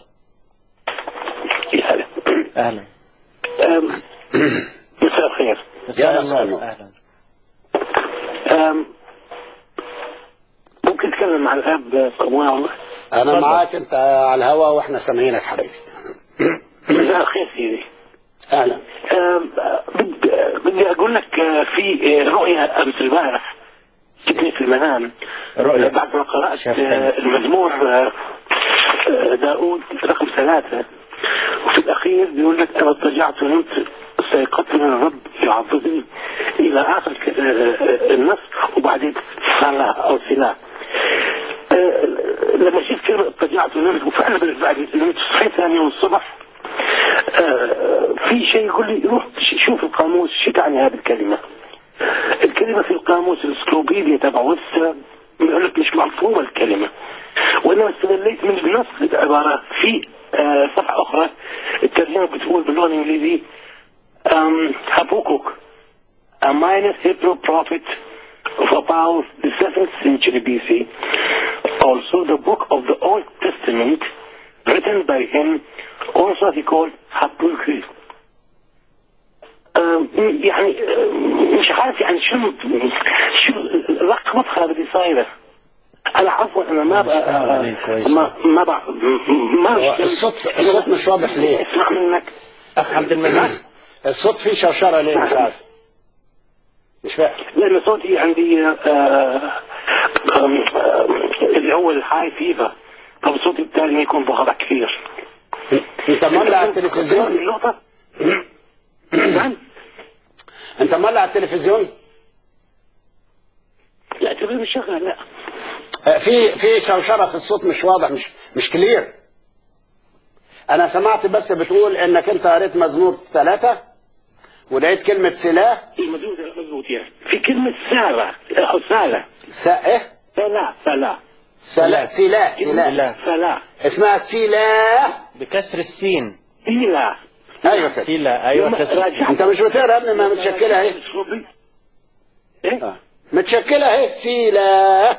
A: اهلا
P: أم، مساء الخير
A: مساء
B: مساء
A: النور
B: النور.
A: اهلا
P: أم، ممكن اتكلم مع الاب قبوله والله
B: انا
A: اتفضل.
B: معاك انت على الهوا واحنا سامعينك حبيبي
P: مساء الخير سيدي
B: اهلا
P: أم، بد- بدي اقول لك آه، في آه، رؤيا امس البارح جتني في المنام
A: رؤيا.
P: آه، بعد ما قرات
A: شاف
P: آه،
A: حلم.
P: المزمور آه، آه، داود رقم ثلاثة وفي الأخير بيقول لك أنا اضطجعت ونمت استيقظت من الرب يعضدني إلى آخر ك- آه، آه، النص وبعدين صلاة أو سلاح آه، لما شفت كلمة اضطجعت ونمت وفعلا بعد نمت صحيت ثاني يوم الصبح آه، في شيء يقول لي روح ش- شوف القاموس شو تعني هذه الكلمة الكلمة في القاموس الاسكلوبيديا تبع ويبستر يقول لك مش مفهومة الكلمة وانما استغليت من بنص العبارة في آه، صفحة أخرى الترجمة بتقول باللغة الإنجليزية um, Habakkuk a minor Hebrew prophet of about the 7th century BC also the book of the Old Testament written by him also he called Habakkuk آم، يعني آم، مش عارف يعني شو شو لخبط هذا اللي صايره انا عفوا انا ما بقى
A: عليك كويس.
P: ما ما بقى ما
B: هو الصوت الصوت مش واضح ليه
P: اسمع منك
A: اخ عبد المجيد
B: الصوت فيه شرشره ليه مش عارف مش فاهم
P: لان صوتي عندي آه، آم، آم، اللي هو الهاي فيفر طب صوتي بالتالي يكون ضغط كثير
B: انت مولع التلفزيون
P: النقطة نعم
B: انت مولع التلفزيون
P: لا تبغى مش شغال لا
B: آه، في في شوشره في الصوت مش واضح مش مش كلير انا سمعت بس بتقول انك انت قريت مزمور ثلاثة ولقيت كلمة سلاح
P: مزبوط مزبوط يعني في كلمة سالة أو سالة
B: سا ايه
P: فلا فلا
B: سلا سلاح سلاح
A: سلاح.
P: فلا
B: اسمها سلاح
A: بكسر السين
P: سيلا
B: ايوه كده
A: سيلا ايوه كسر السين
B: انت مش بتقرا يا ابني ما متشكلة اهي
P: ايه
B: آه. متشكلة اهي سلاح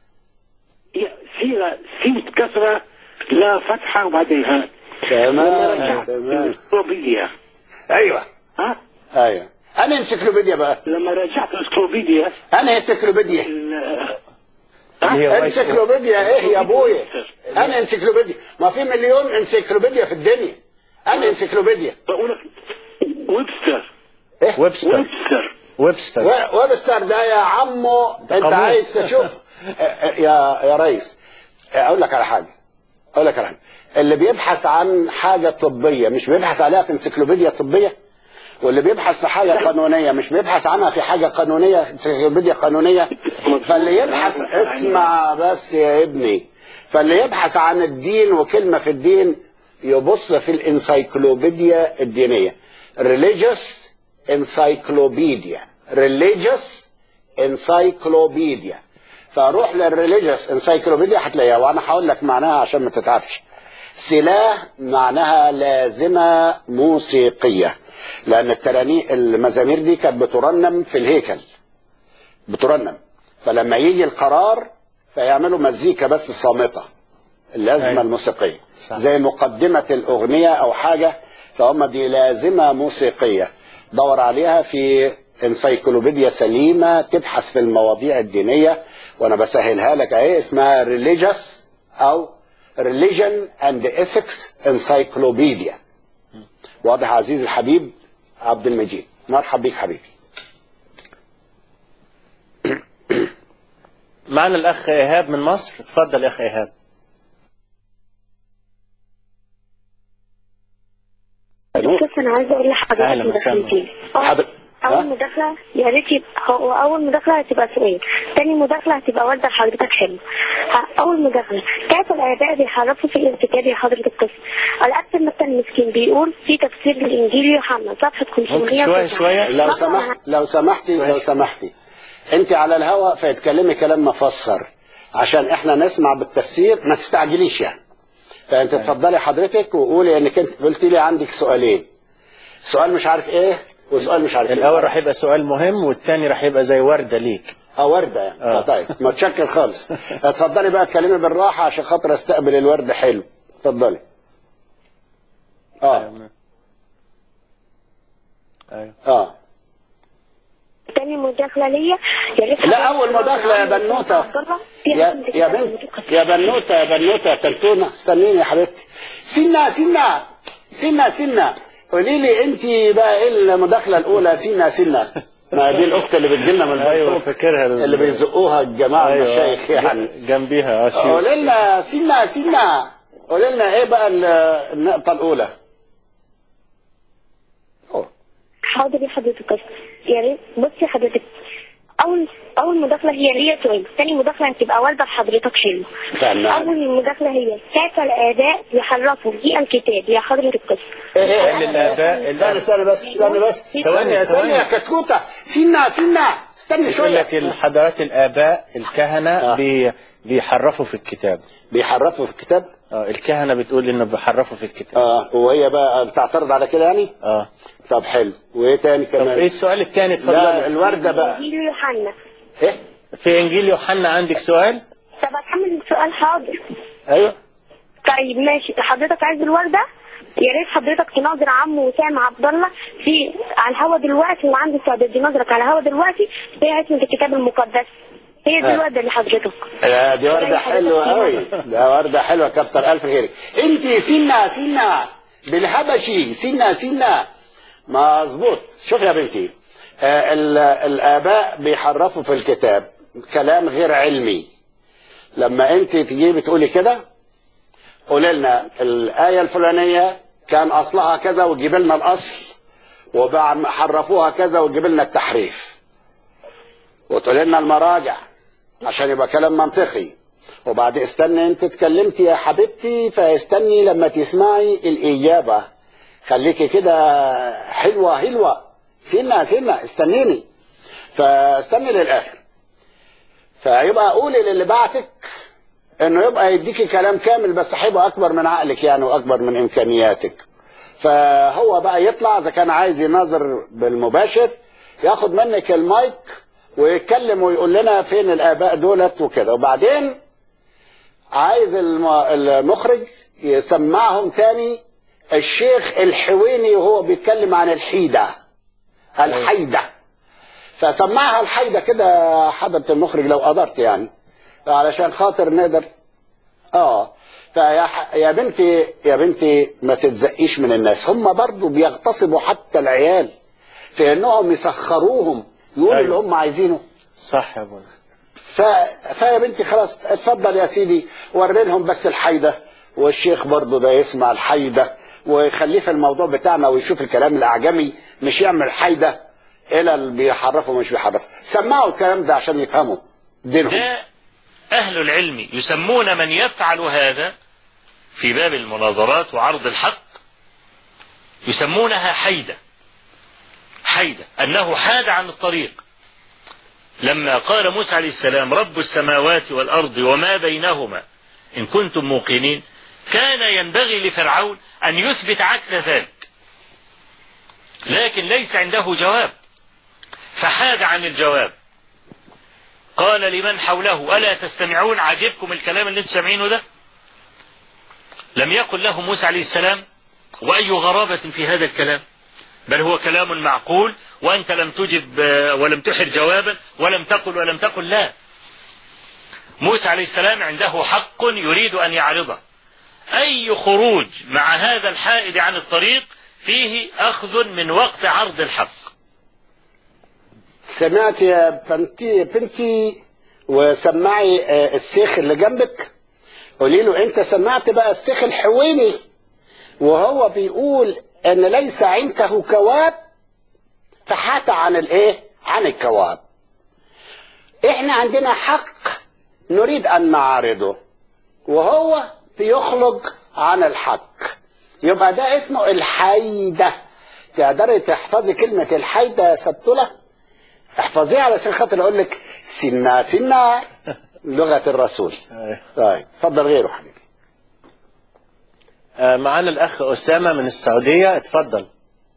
P: يا- سيلا سين كسرة لا فتحة وبعدين ها
B: تمام تمام
P: اسكلوبيديا
B: ايوه
P: ها
B: ايوه انا انسيكلوبيديا بقى
P: لما رجعت الاسكلوبيديا
B: انا انسيكلوبيديا
P: ال-
A: اللي هو اسمه
B: انسيكلوبيديا ايه يا ابويا انا انسيكلوبيديا ما في مليون انسيكلوبيديا في الدنيا انا انسيكلوبيديا
P: بقول لك ويبستر
A: ويبستر
P: ويبستر
A: ويبستر
B: و- ويبستر ده يا عمو انت
A: قاموس.
B: عايز تشوف اه، اه، يا يا ريس اه، اقول لك على حاجه اقول لك على حاجه اللي بيبحث عن حاجه طبيه مش بيبحث عليها في انسيكلوبيديا طبيه واللي بيبحث في حاجه قانونيه مش بيبحث عنها في حاجه قانونيه انسيكلوبيديا قانونيه فاللي يبحث اسمع بس يا ابني فاللي يبحث عن الدين وكلمه في الدين يبص في الانسيكلوبيديا الدينيه religious encyclopedia religious encyclopedia فروح للريليجيوس انسايكلوبيديا هتلاقيها وانا هقول لك معناها عشان ما تتعبش سلاح معناها لازمه موسيقيه لان التراني المزامير دي كانت بترنم في الهيكل بترنم فلما يجي القرار فيعملوا مزيكا بس صامته اللازمه
A: أيوة.
B: الموسيقيه
A: صح.
B: زي مقدمه الاغنيه او حاجه فهم دي لازمه موسيقيه دور عليها في انسيكلوبيديا سليمه تبحث في المواضيع الدينيه وانا بسهلها لك اهي اسمها religious او religion and ethics encyclopedia واضح عزيزي الحبيب عبد المجيد مرحب بيك حبيبي
A: معنا الاخ ايهاب من مصر اتفضل يا اخ ايهاب
G: بس انا عايزه اقول لحضرتك
A: أهلا وسهلا.
G: مداخلتين
B: حضر...
G: اول
B: ها؟
G: مداخله يا ريت يبقى- هو اول مداخله هتبقى سؤال تاني مداخلة هتبقى والدة لحضرتك حلو ه- أول مداخلة كيف الآباء بيحرفوا في الانتكاب يا حضرة القسم الأب المثل المسكين بيقول في تفسير للإنجيل يوحنا صفحة 500
B: لو سمحت لو سمحتي لو سمحتي انت على الهواء فيتكلمي كلام مفسر عشان احنا نسمع بالتفسير ما تستعجليش يعني فانت تفضلي حضرتك وقولي انك انت قلت لي عندك سؤالين سؤال مش عارف ايه وسؤال مش عارف ايه
A: الاول راح يبقى سؤال مهم والثاني راح يبقى زي ورده ليك
B: اه ورده يعني آه. طيب متشكر خالص اتفضلي بقى اتكلمي بالراحه عشان خاطر استقبل الورد حلو اتفضلي اه اه
G: تاني مداخلة ليا يا ريت
B: لا اول مداخله يا بنوته يا يا بنت يا بنوته يا بنوته يا تلتونه استنيني يا حبيبتي سنه سنه سنه سنه قولي لي انت بقى ايه المداخله الاولى سنه سنه ما دي الاخت اللي بتجي لنا من
A: ايوه
B: البنطوق
A: فاكرها
B: اللي بيزقوها الجماعه
A: أيوة.
B: المشايخ يعني
A: جنبيها اه شيوخ.
B: قولي لنا سنه سنه قولي لنا ايه بقى ال- النقطه الاولى
G: حاضر يا حضرتك يا ريت بصي حضرتك اول اول مداخله هي ليا سؤال ثاني مداخله هتبقى والده لحضرتك حلو
B: فاهمة.
G: اول مداخله هي كيف الاباء يحرفوا في الكتاب يا حضره القسم
B: ايه الاباء استنى استنى بس استنى بس
A: ثواني،
B: استنى
A: ثواني.
B: يا كتكوته سنه سنه استني
A: يقول
B: شويه
A: لك الحضارات الآباء الكهنة بي بيحرفوا في الكتاب
B: بيحرفوا في الكتاب
A: اه الكهنة بتقول انه بيحرفوا في الكتاب
B: اه وهي بقى بتعترض على كده يعني
A: اه
B: طب حلو وايه تاني كمان
A: طب ايه السؤال الثاني اتفضل
B: لا الورده بقى
G: انجيل يوحنا
A: في انجيل يوحنا عندك سؤال
G: طب هتحمل السؤال حاضر
B: ايوه
G: طيب ماشي حضرتك عايز الورده يا ريت حضرتك تناظر عمو وسام عبد الله في على الهوا دلوقتي وعنده استعداد يناظرك على الهوا دلوقتي في عصمة الكتاب المقدس هي دي
B: آه.
G: الورده لحضرتك
B: لا دي ورده حلوه قوي ده ورده حلوه كتر الف خيرك انت سنه سنه بالهبشي سنه سنه مظبوط شوف يا بنتي آه ال- الاباء بيحرفوا في الكتاب كلام غير علمي لما انت تجيبي تقولي كده قولي لنا الايه الفلانيه كان اصلها كذا وتجيب لنا الاصل وبعد حرفوها كذا وتجيب لنا التحريف وتقول لنا المراجع عشان يبقى كلام منطقي وبعد استنى انت اتكلمتي يا حبيبتي فاستني لما تسمعي الاجابه خليكي كده حلوه حلوه سنه سنه استنيني فاستني للاخر فيبقى قولي للي بعتك انه يبقى يديكي كلام كامل بس هيبقى اكبر من عقلك يعني واكبر من امكانياتك فهو بقى يطلع اذا كان عايز يناظر بالمباشر ياخد منك المايك ويتكلم ويقول لنا فين الاباء دولت وكده وبعدين عايز الم- المخرج يسمعهم تاني الشيخ الحويني وهو بيتكلم عن الحيدة الحيدة فسمعها الحيدة كده حضرة المخرج لو قدرت يعني علشان خاطر نقدر اه فيا ح- يا بنتي يا بنتي ما تتزقيش من الناس هم برضو بيغتصبوا حتى العيال في انهم يسخروهم يقولوا اللي هم عايزينه
A: صح يا ابونا
B: ف... فيا بنتي خلاص اتفضل يا سيدي وري لهم بس الحيدة والشيخ برضو ده يسمع الحيدة ويخليه في الموضوع بتاعنا ويشوف الكلام الأعجمي مش يعمل حيدة إلى اللي بيحرفوا مش بيحرفوا سمعوا الكلام ده عشان يفهموا دينهم
E: ده أهل العلم يسمون من يفعل هذا في باب المناظرات وعرض الحق يسمونها حيدة حيدة أنه حاد عن الطريق لما قال موسى عليه السلام رب السماوات والأرض وما بينهما إن كنتم موقنين كان ينبغي لفرعون أن يثبت عكس ذلك لكن ليس عنده جواب فحاد عن الجواب قال لمن حوله ألا تستمعون عجبكم الكلام اللي انتم سامعينه ده لم يقل له موسى عليه السلام وأي غرابة في هذا الكلام بل هو كلام معقول وأنت لم تجب آه، ولم تحر جوابا ولم تقل ولم تقل لا موسى عليه السلام عنده حق يريد أن يعرضه أي خروج مع هذا الحائد عن الطريق فيه أخذ من وقت عرض الحق
B: سمعت يا بنتي يا بنتي وسمعي آه، الشيخ اللي جنبك قولي له انت سمعت بقى الشيخ الحويني وهو بيقول ان ليس عنده كواب فحات عن الايه عن الكواب احنا عندنا حق نريد ان نعارضه وهو بيخرج عن الحق يبقى ده اسمه الحيدة تقدري تحفظي كلمة الحيدة يا ستولة احفظيها علشان خاطر اقول لك سنة سنة لغة الرسول طيب اتفضل غيره حبيبي
A: آه، معانا الأخ أسامة من السعودية اتفضل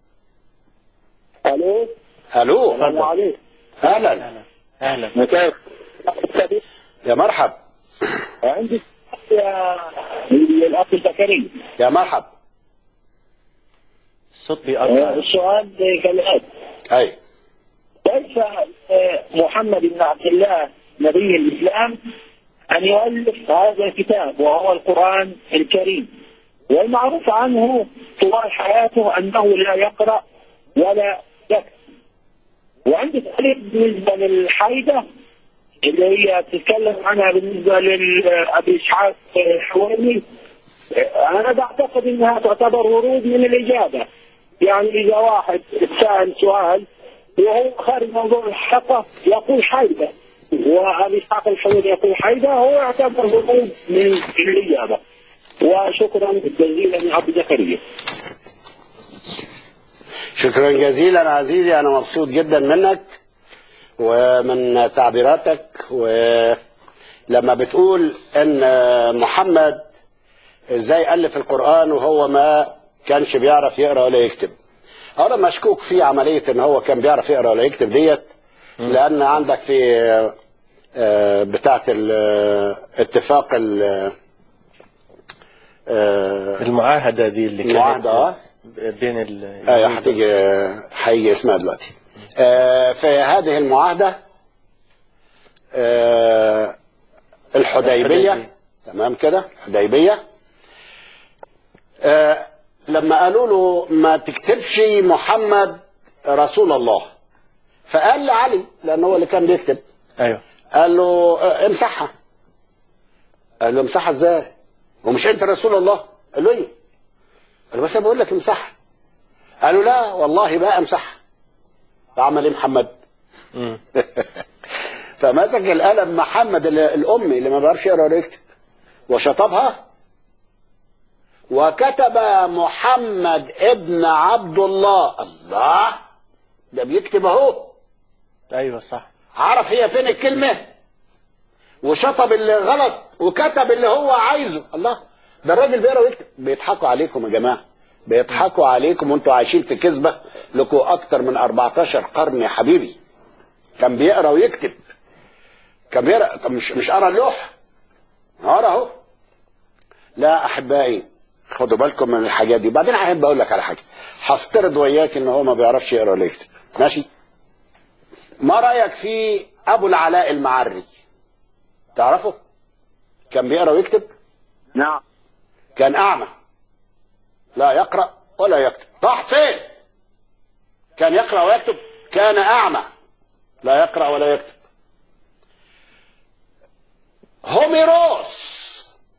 H: الو
B: الو
H: السلام عليكم
B: اهلا
A: أهلا
H: مساء
B: يا مرحب
H: عندي سؤال يا الاخ زكريا
B: يا مرحب
A: الصوت
H: آه،
A: بيقطع
H: السؤال كالاتي
B: اي
H: كيف آه، محمد بن عبد الله نبي الاسلام ان يؤلف هذا الكتاب وهو القران الكريم والمعروف عنه طوال حياته انه لا يقرا ولا يكتب وعندي تعليق بالنسبه للحيده اللي هي تتكلم عنها بالنسبه لابي اسحاق الحويني انا بعتقد انها تعتبر هروب من الاجابه يعني اذا واحد سال سؤال وهو خارج موضوع الحلقه يقول حيده وابي اسحاق الحويني يقول حيده هو يعتبر هروب من الاجابه وشكرا جزيلا يا عبد زكريا
B: شكرا جزيلا عزيزي انا مبسوط جدا منك ومن تعبيراتك ولما بتقول ان محمد ازاي الف القران وهو ما كانش بيعرف يقرا ولا يكتب انا مشكوك في عمليه ان هو كان بيعرف يقرا ولا يكتب ديت لان عندك في آه، بتاعه الاتفاق ال- آه،
A: المعاهدة دي اللي كانت
B: المعاهدة، آه.
A: بين ال
B: ايوه هتيجي هيجي اسمها دلوقتي آه، في هذه المعاهده آه، الحديبيه
A: الحديبية.
B: تمام كده الحديبيه آه، لما قالوا له ما تكتبش محمد رسول الله فقال لعلي لان هو اللي كان بيكتب
A: ايوه
B: قال له آه، امسحها قال له امسحها ازاي ومش انت رسول الله قال له ايوه قال له بس انا بقول لك امسحها قالوا لا والله بقى امسحها فعمل ايه محمد
A: مم.
B: فمسك القلم محمد ال- الامي اللي ما بيعرفش يقرا ولا يكتب وشطبها وكتب محمد ابن عبد الله الله ده بيكتب اهو
A: ايوه صح
B: عرف هي فين الكلمة وشطب اللي غلط وكتب اللي هو عايزه الله ده الراجل بيقرا ويكتب بيضحكوا عليكم يا جماعة بيضحكوا عليكم وانتوا عايشين في كذبة لكم اكتر من 14 قرن يا حبيبي كان بيقرا ويكتب كان بيقرا طب مش مش قرا اللوح قرا اهو لا احبائي خدوا بالكم من الحاجات دي بعدين احب اقول لك على حاجه هفترض وياك ان هو ما بيعرفش يقرا ولا يكتب ماشي ما رايك في ابو العلاء المعري تعرفه كان بيقرا ويكتب
H: نعم
B: كان اعمى لا يقرا ولا يكتب طه حسين كان يقرا ويكتب كان اعمى لا يقرا ولا يكتب هوميروس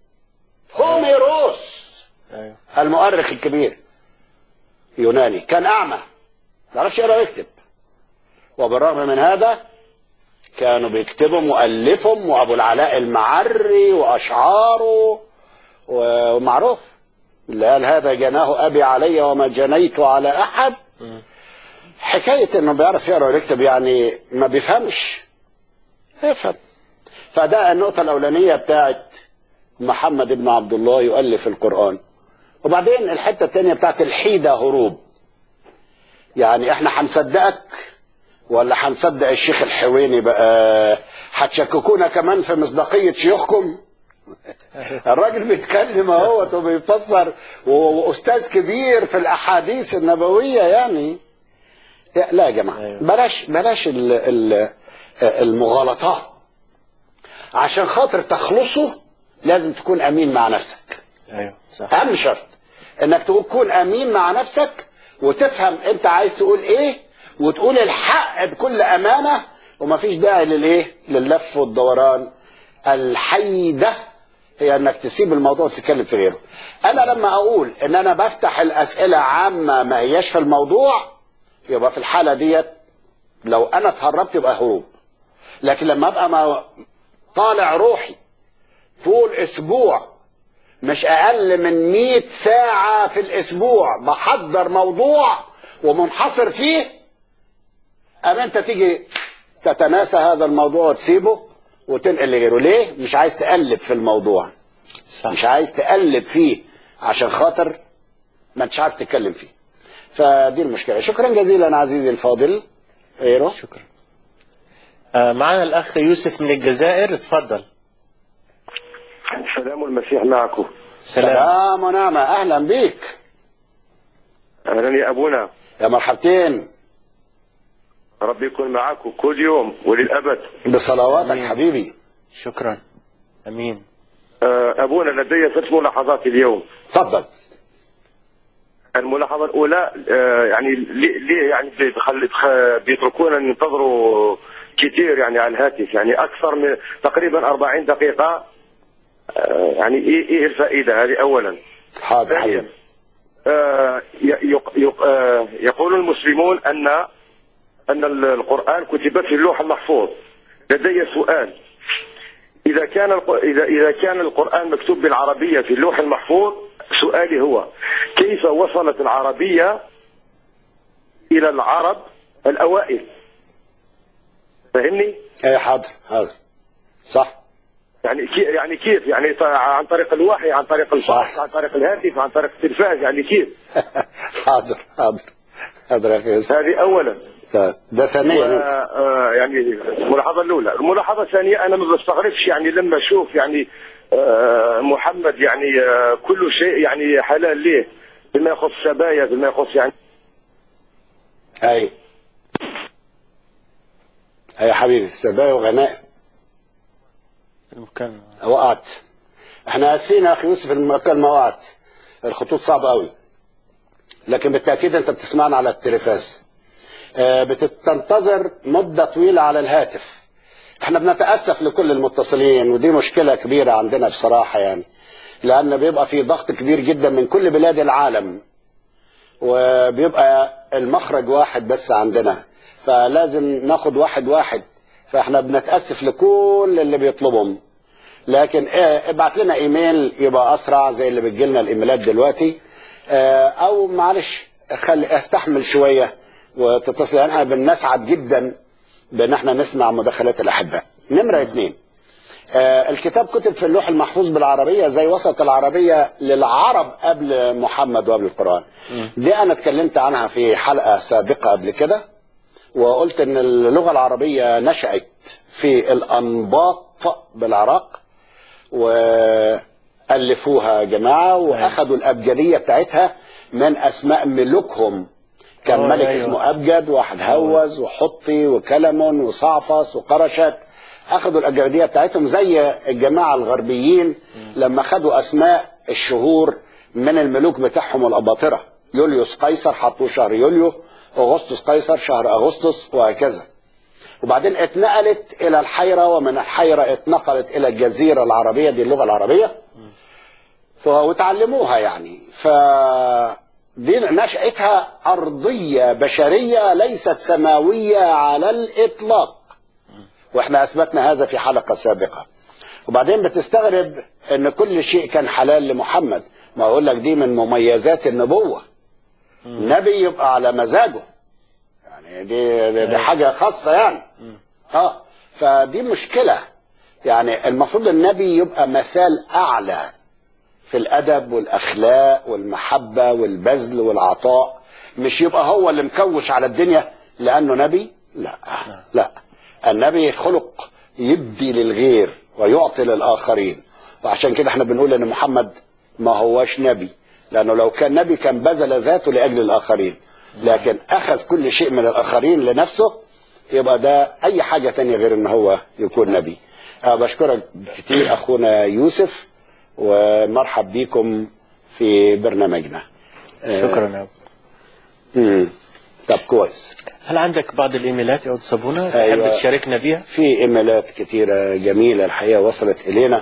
B: هوميروس
A: ايوه
B: المؤرخ الكبير يوناني كان اعمى ما يعرفش يقرا ويكتب وبالرغم من هذا كانوا بيكتبوا مؤلفهم وابو العلاء المعري واشعاره و- ومعروف اللي قال هذا جناه ابي علي وما جنيت على احد حكايه انه بيعرف يقرا ويكتب يعني ما بيفهمش يفهم فده النقطه الاولانيه بتاعت محمد بن عبد الله يؤلف القران وبعدين الحته الثانيه بتاعت الحيده هروب يعني احنا هنصدقك ولا هنصدق الشيخ الحويني بقى هتشككونا كمان في مصداقيه شيوخكم الراجل بيتكلم اهوت وبيفسر و- واستاذ كبير في الاحاديث النبويه يعني لا يا جماعه بلاش بلاش ال- ال- المغالطات عشان خاطر تخلصوا لازم تكون امين مع نفسك
A: ايوه صح
B: اهم شرط انك تكون امين مع نفسك وتفهم انت عايز تقول ايه وتقول الحق بكل امانه ومفيش داعي للايه لللف والدوران الحيده هي انك تسيب الموضوع وتتكلم في غيره انا لما اقول ان انا بفتح الاسئله عامه ما هياش في الموضوع يبقى في الحاله ديت لو انا اتهربت يبقى هروب لكن لما ابقى ما طالع روحي طول اسبوع مش اقل من 100 ساعة في الاسبوع بحضر موضوع ومنحصر فيه ام انت تيجي تتناسى هذا الموضوع وتسيبه وتنقل لغيره ليه مش عايز تقلب في الموضوع
A: صح.
B: مش عايز تقلب فيه عشان خاطر ما انتش عارف تتكلم فيه فدي المشكلة شكرا جزيلا عزيزي الفاضل غيره
A: شكرا آه، معنا الأخ يوسف من الجزائر اتفضل
Q: سلام المسيح معكم
B: سلام ونعمة أهلا بيك
Q: اهلا يا ابونا
B: يا مرحبتين
Q: ربي يكون معكم كل يوم وللابد
B: بصلواتك حبيبي
A: شكرا أمين
Q: آه، ابونا لدي ست ملاحظات اليوم
B: تفضل
Q: الملاحظه الاولى آه، يعني ليه ليه يعني بيتخل- بيتخ- بيتركونا ننتظروا كثير يعني على الهاتف يعني اكثر من تقريبا 40 دقيقه آه، يعني ايه ايه الفائده هذه اولا
B: حاضر
Q: ثانيا آه، ي- يق- يق- آه، يقول المسلمون ان ان القران كتب في اللوح المحفوظ لدي سؤال اذا كان الق- اذا اذا كان القران مكتوب بالعربيه في اللوح المحفوظ سؤالي هو كيف وصلت العربيه الى العرب الاوائل فهمني
B: اي حاضر حاضر صح
Q: يعني كي يعني كيف يعني ط- عن طريق الوحي عن طريق الفاكس عن طريق الهاتف عن طريق التلفاز يعني كيف
B: حاضر حاضر حاضر يا اخي يوسف
Q: هذه اولا
B: ده- ده ثانيا انت
Q: آه، يعني الملاحظه الاولى الملاحظه الثانيه انا ما بستغربش يعني لما اشوف يعني آه، محمد يعني آه، كل شيء يعني حلال ليه بما يخص سبايا بما يخص يعني
B: اي اي يا حبيبي سبايا وغنائم
A: المكالمة
B: وقعت احنا اسفين يا اخي يوسف المكالمة وقعت الخطوط صعبة قوي لكن بالتأكيد انت بتسمعنا على التلفاز آه، بتنتظر مدة طويلة على الهاتف احنا بنتأسف لكل المتصلين ودي مشكلة كبيرة عندنا بصراحة يعني لأن بيبقى في ضغط كبير جدا من كل بلاد العالم وبيبقى المخرج واحد بس عندنا فلازم ناخد واحد واحد فاحنا بنتأسف لكل اللي بيطلبهم لكن اه ابعت لنا ايميل يبقى اسرع زي اللي بتجيلنا الايميلات دلوقتي اه او معلش خلي استحمل شويه وتتصل يعني احنا بنسعد جدا بان احنا نسمع مداخلات الاحباء نمره اثنين آه الكتاب كتب في اللوح المحفوظ بالعربيه زي وصلت العربيه للعرب قبل محمد وقبل القران دي انا اتكلمت عنها في حلقه سابقه قبل كده وقلت ان اللغه العربيه نشات في الانباط بالعراق والفوها جماعه واخذوا الابجديه بتاعتها من اسماء ملوكهم كان
A: آه،
B: ملك
A: أيوة.
B: اسمه ابجد واحد هوز وحطي وكلمون وصعفص وقرشت اخذوا الابجديه بتاعتهم زي الجماعه الغربيين لما خدوا اسماء الشهور من الملوك بتاعهم الاباطره يوليوس قيصر حطوه شهر يوليو اغسطس قيصر شهر اغسطس وهكذا وبعدين اتنقلت الى الحيره ومن الحيره اتنقلت الى الجزيره العربيه دي اللغه العربيه ف- وتعلموها يعني ف دي نشأتها أرضية بشرية ليست سماوية على الإطلاق وإحنا أثبتنا هذا في حلقة سابقة وبعدين بتستغرب أن كل شيء كان حلال لمحمد ما أقول لك دي من مميزات النبوة النبي يبقى على مزاجه يعني دي, دي, دي حاجة خاصة يعني اه فدي مشكلة يعني المفروض النبي يبقى مثال أعلى في الأدب والأخلاق والمحبة والبذل والعطاء مش يبقى هو اللي مكوش على الدنيا لأنه نبي لا لا النبي خلق يدي للغير ويعطي للآخرين وعشان كده احنا بنقول ان محمد ما هوش نبي لأنه لو كان نبي كان بذل ذاته لأجل الآخرين لكن أخذ كل شيء من الآخرين لنفسه يبقى ده أي حاجة تانية غير ان هو يكون نبي أه بشكرك كتير أخونا يوسف ومرحب بيكم في برنامجنا آه،
A: شكرا يا أبو.
B: مم. طب كويس
A: هل عندك بعض الإيميلات يا أستاذ صابونة تحب
B: أيوة.
A: تشاركنا بيها؟
B: في ايميلات كتيرة جميلة الحقيقة وصلت إلينا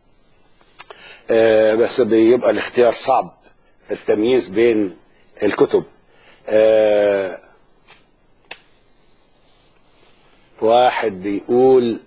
B: آه، بس بيبقى الاختيار صعب التمييز بين الكتب آه، واحد بيقول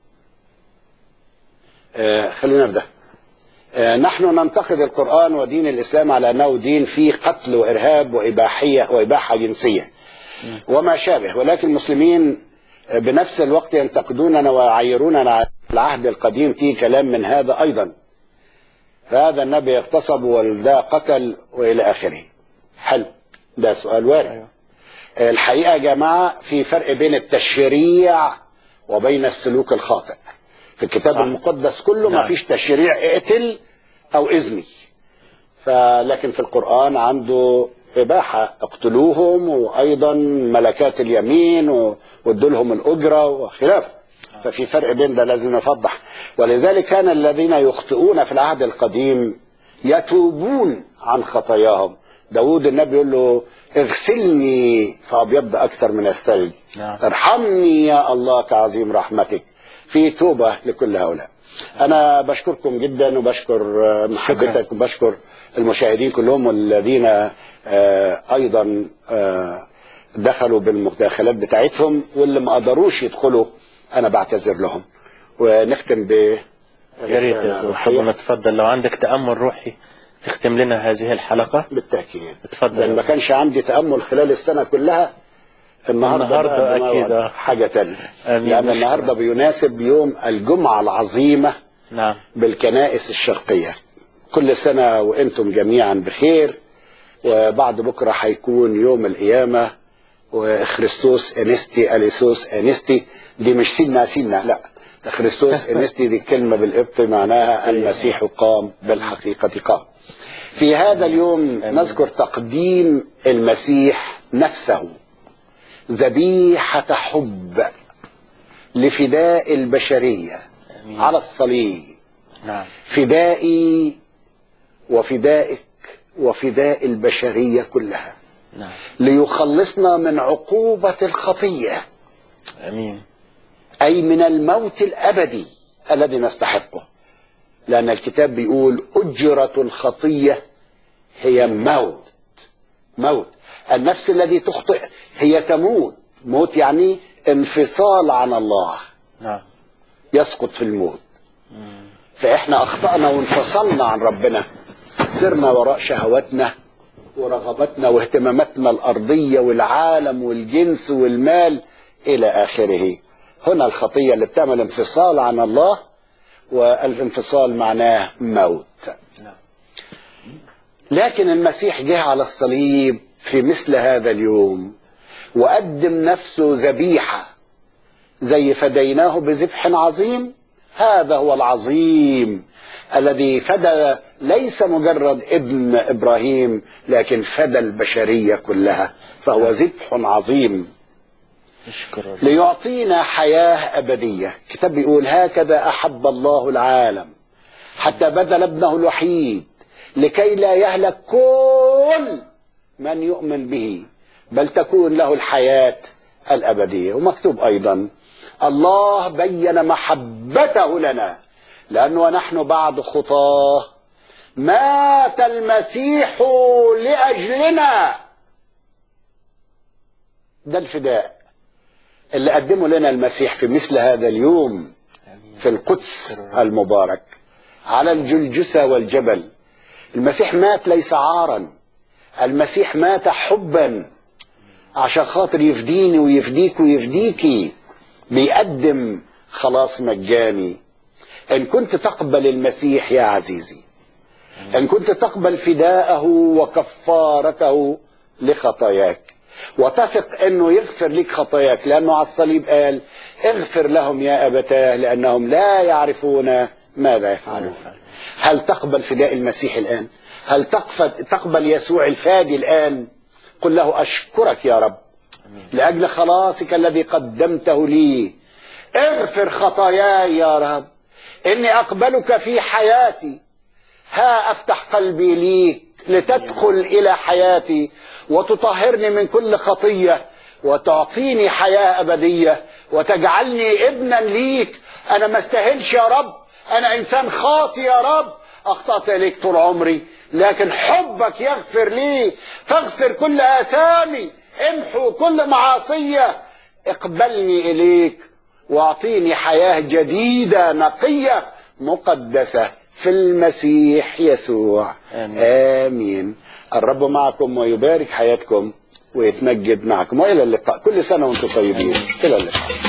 B: آه خلينا في ده آه نحن ننتقد القرآن ودين الإسلام على أنه دين فيه قتل وإرهاب وإباحية وإباحة جنسية وما شابه ولكن المسلمين آه، بنفس الوقت ينتقدوننا ويعيروننا على العهد القديم فيه كلام من هذا أيضا فهذا النبي اغتصب وده قتل وإلى آخره حلو ده سؤال وارد الحقيقة يا جماعة في فرق بين التشريع وبين السلوك الخاطئ في الكتاب
A: صح.
B: المقدس كله ما
A: نعم.
B: فيش تشريع اقتل أو إذني فلكن في القرآن عنده إباحة اقتلوهم وأيضا ملكات اليمين و- وادوا لهم الأجرة وخلافه ففي فرق بين ده لازم نفضح ولذلك كان الذين يخطئون في العهد القديم يتوبون عن خطاياهم داود النبي يقول له اغسلني فأبيض أكثر من الثلج
A: نعم.
B: ارحمني يا الله كعظيم رحمتك في توبة لكل هؤلاء أنا بشكركم جدا وبشكر آه، محبتك وبشكر المشاهدين كلهم والذين آه، أيضا آه، دخلوا بالمداخلات بتاعتهم واللي ما قدروش يدخلوا أنا بعتذر لهم ونختم ب
A: يا ريت يا
B: رسالة
A: أستاذ
B: روحية.
A: صبنا تفضل لو عندك تأمل روحي تختم لنا هذه الحلقة
B: بالتأكيد
A: تفضل
B: لأن ما كانش عندي تأمل خلال السنة كلها النهارده,
A: النهاردة
B: بقى بنوع
A: أكيد، آه.
B: حاجة تانية
A: آمين.
B: لأن
A: نشكر.
B: النهارده بيناسب يوم الجمعة العظيمة
A: نعم
B: بالكنائس الشرقية كل سنة وأنتم جميعا بخير وبعد بكرة هيكون يوم القيامة وخريستوس انستي اليسوس انستي دي مش سيدنا سيدنا لا خريستوس انستي دي كلمة بالقبط معناها المسيح قام بالحقيقة قام في هذا اليوم نذكر تقديم المسيح نفسه ذبيحة حب لفداء البشرية على الصليب
A: نعم
B: فدائي وفدائك وفداء البشرية كلها
A: نعم
B: ليخلصنا من عقوبة الخطية
A: أمين
B: أي من الموت الأبدي الذي نستحقه لأن الكتاب بيقول أجرة الخطية هي موت موت النفس الذي تخطئ هي تموت موت يعني انفصال عن الله
A: نعم
B: يسقط في الموت فإحنا أخطأنا وانفصلنا عن ربنا سرنا وراء شهواتنا ورغباتنا واهتماماتنا الأرضية والعالم والجنس والمال إلى آخره هنا الخطية اللي بتعمل انفصال عن الله والانفصال معناه موت لكن المسيح جه على الصليب في مثل هذا اليوم وقدم نفسه ذبيحة زي فديناه بذبح عظيم هذا هو العظيم الذي فدى ليس مجرد ابن ابراهيم لكن فدى البشريه كلها فهو ذبح عظيم
A: نشكر الله.
B: ليعطينا حياه ابديه الكتاب بيقول هكذا احب الله العالم حتى بذل ابنه الوحيد لكي لا يهلك كل من يؤمن به بل تكون له الحياه الابديه ومكتوب ايضا الله بين محبته لنا لانه نحن بعد خطاه مات المسيح لاجلنا ده الفداء اللي قدمه لنا المسيح في مثل هذا اليوم في القدس المبارك على الجلجسة والجبل المسيح مات ليس عارا المسيح مات حبا عشان خاطر يفديني ويفديك ويفديكي بيقدم خلاص مجاني إن كنت تقبل المسيح يا عزيزي إن كنت تقبل فداءه وكفارته لخطاياك وتثق أنه يغفر لك خطاياك لأنه على الصليب قال اغفر لهم يا أبتاه لأنهم لا يعرفون ماذا يفعلون هل تقبل فداء المسيح الآن هل تقبل, تقبل يسوع الفادي الآن قل له أشكرك يا رب لأجل خلاصك الذي قدمته لي اغفر خطاياي يا رب إني أقبلك في حياتي ها أفتح قلبي ليك لتدخل إلى حياتي وتطهرني من كل خطية وتعطيني حياة أبدية وتجعلني ابنا ليك أنا ما استاهلش يا رب أنا إنسان خاطي يا رب أخطأت إليك طول عمري لكن حبك يغفر لي فاغفر كل آثامي امحو كل معاصية اقبلني إليك واعطيني حياة جديدة نقية مقدسة في المسيح يسوع
A: آمين.
B: آمين الرب معكم ويبارك حياتكم ويتمجد معكم وإلى اللقاء كل سنة وانتم طيبين إلى اللقاء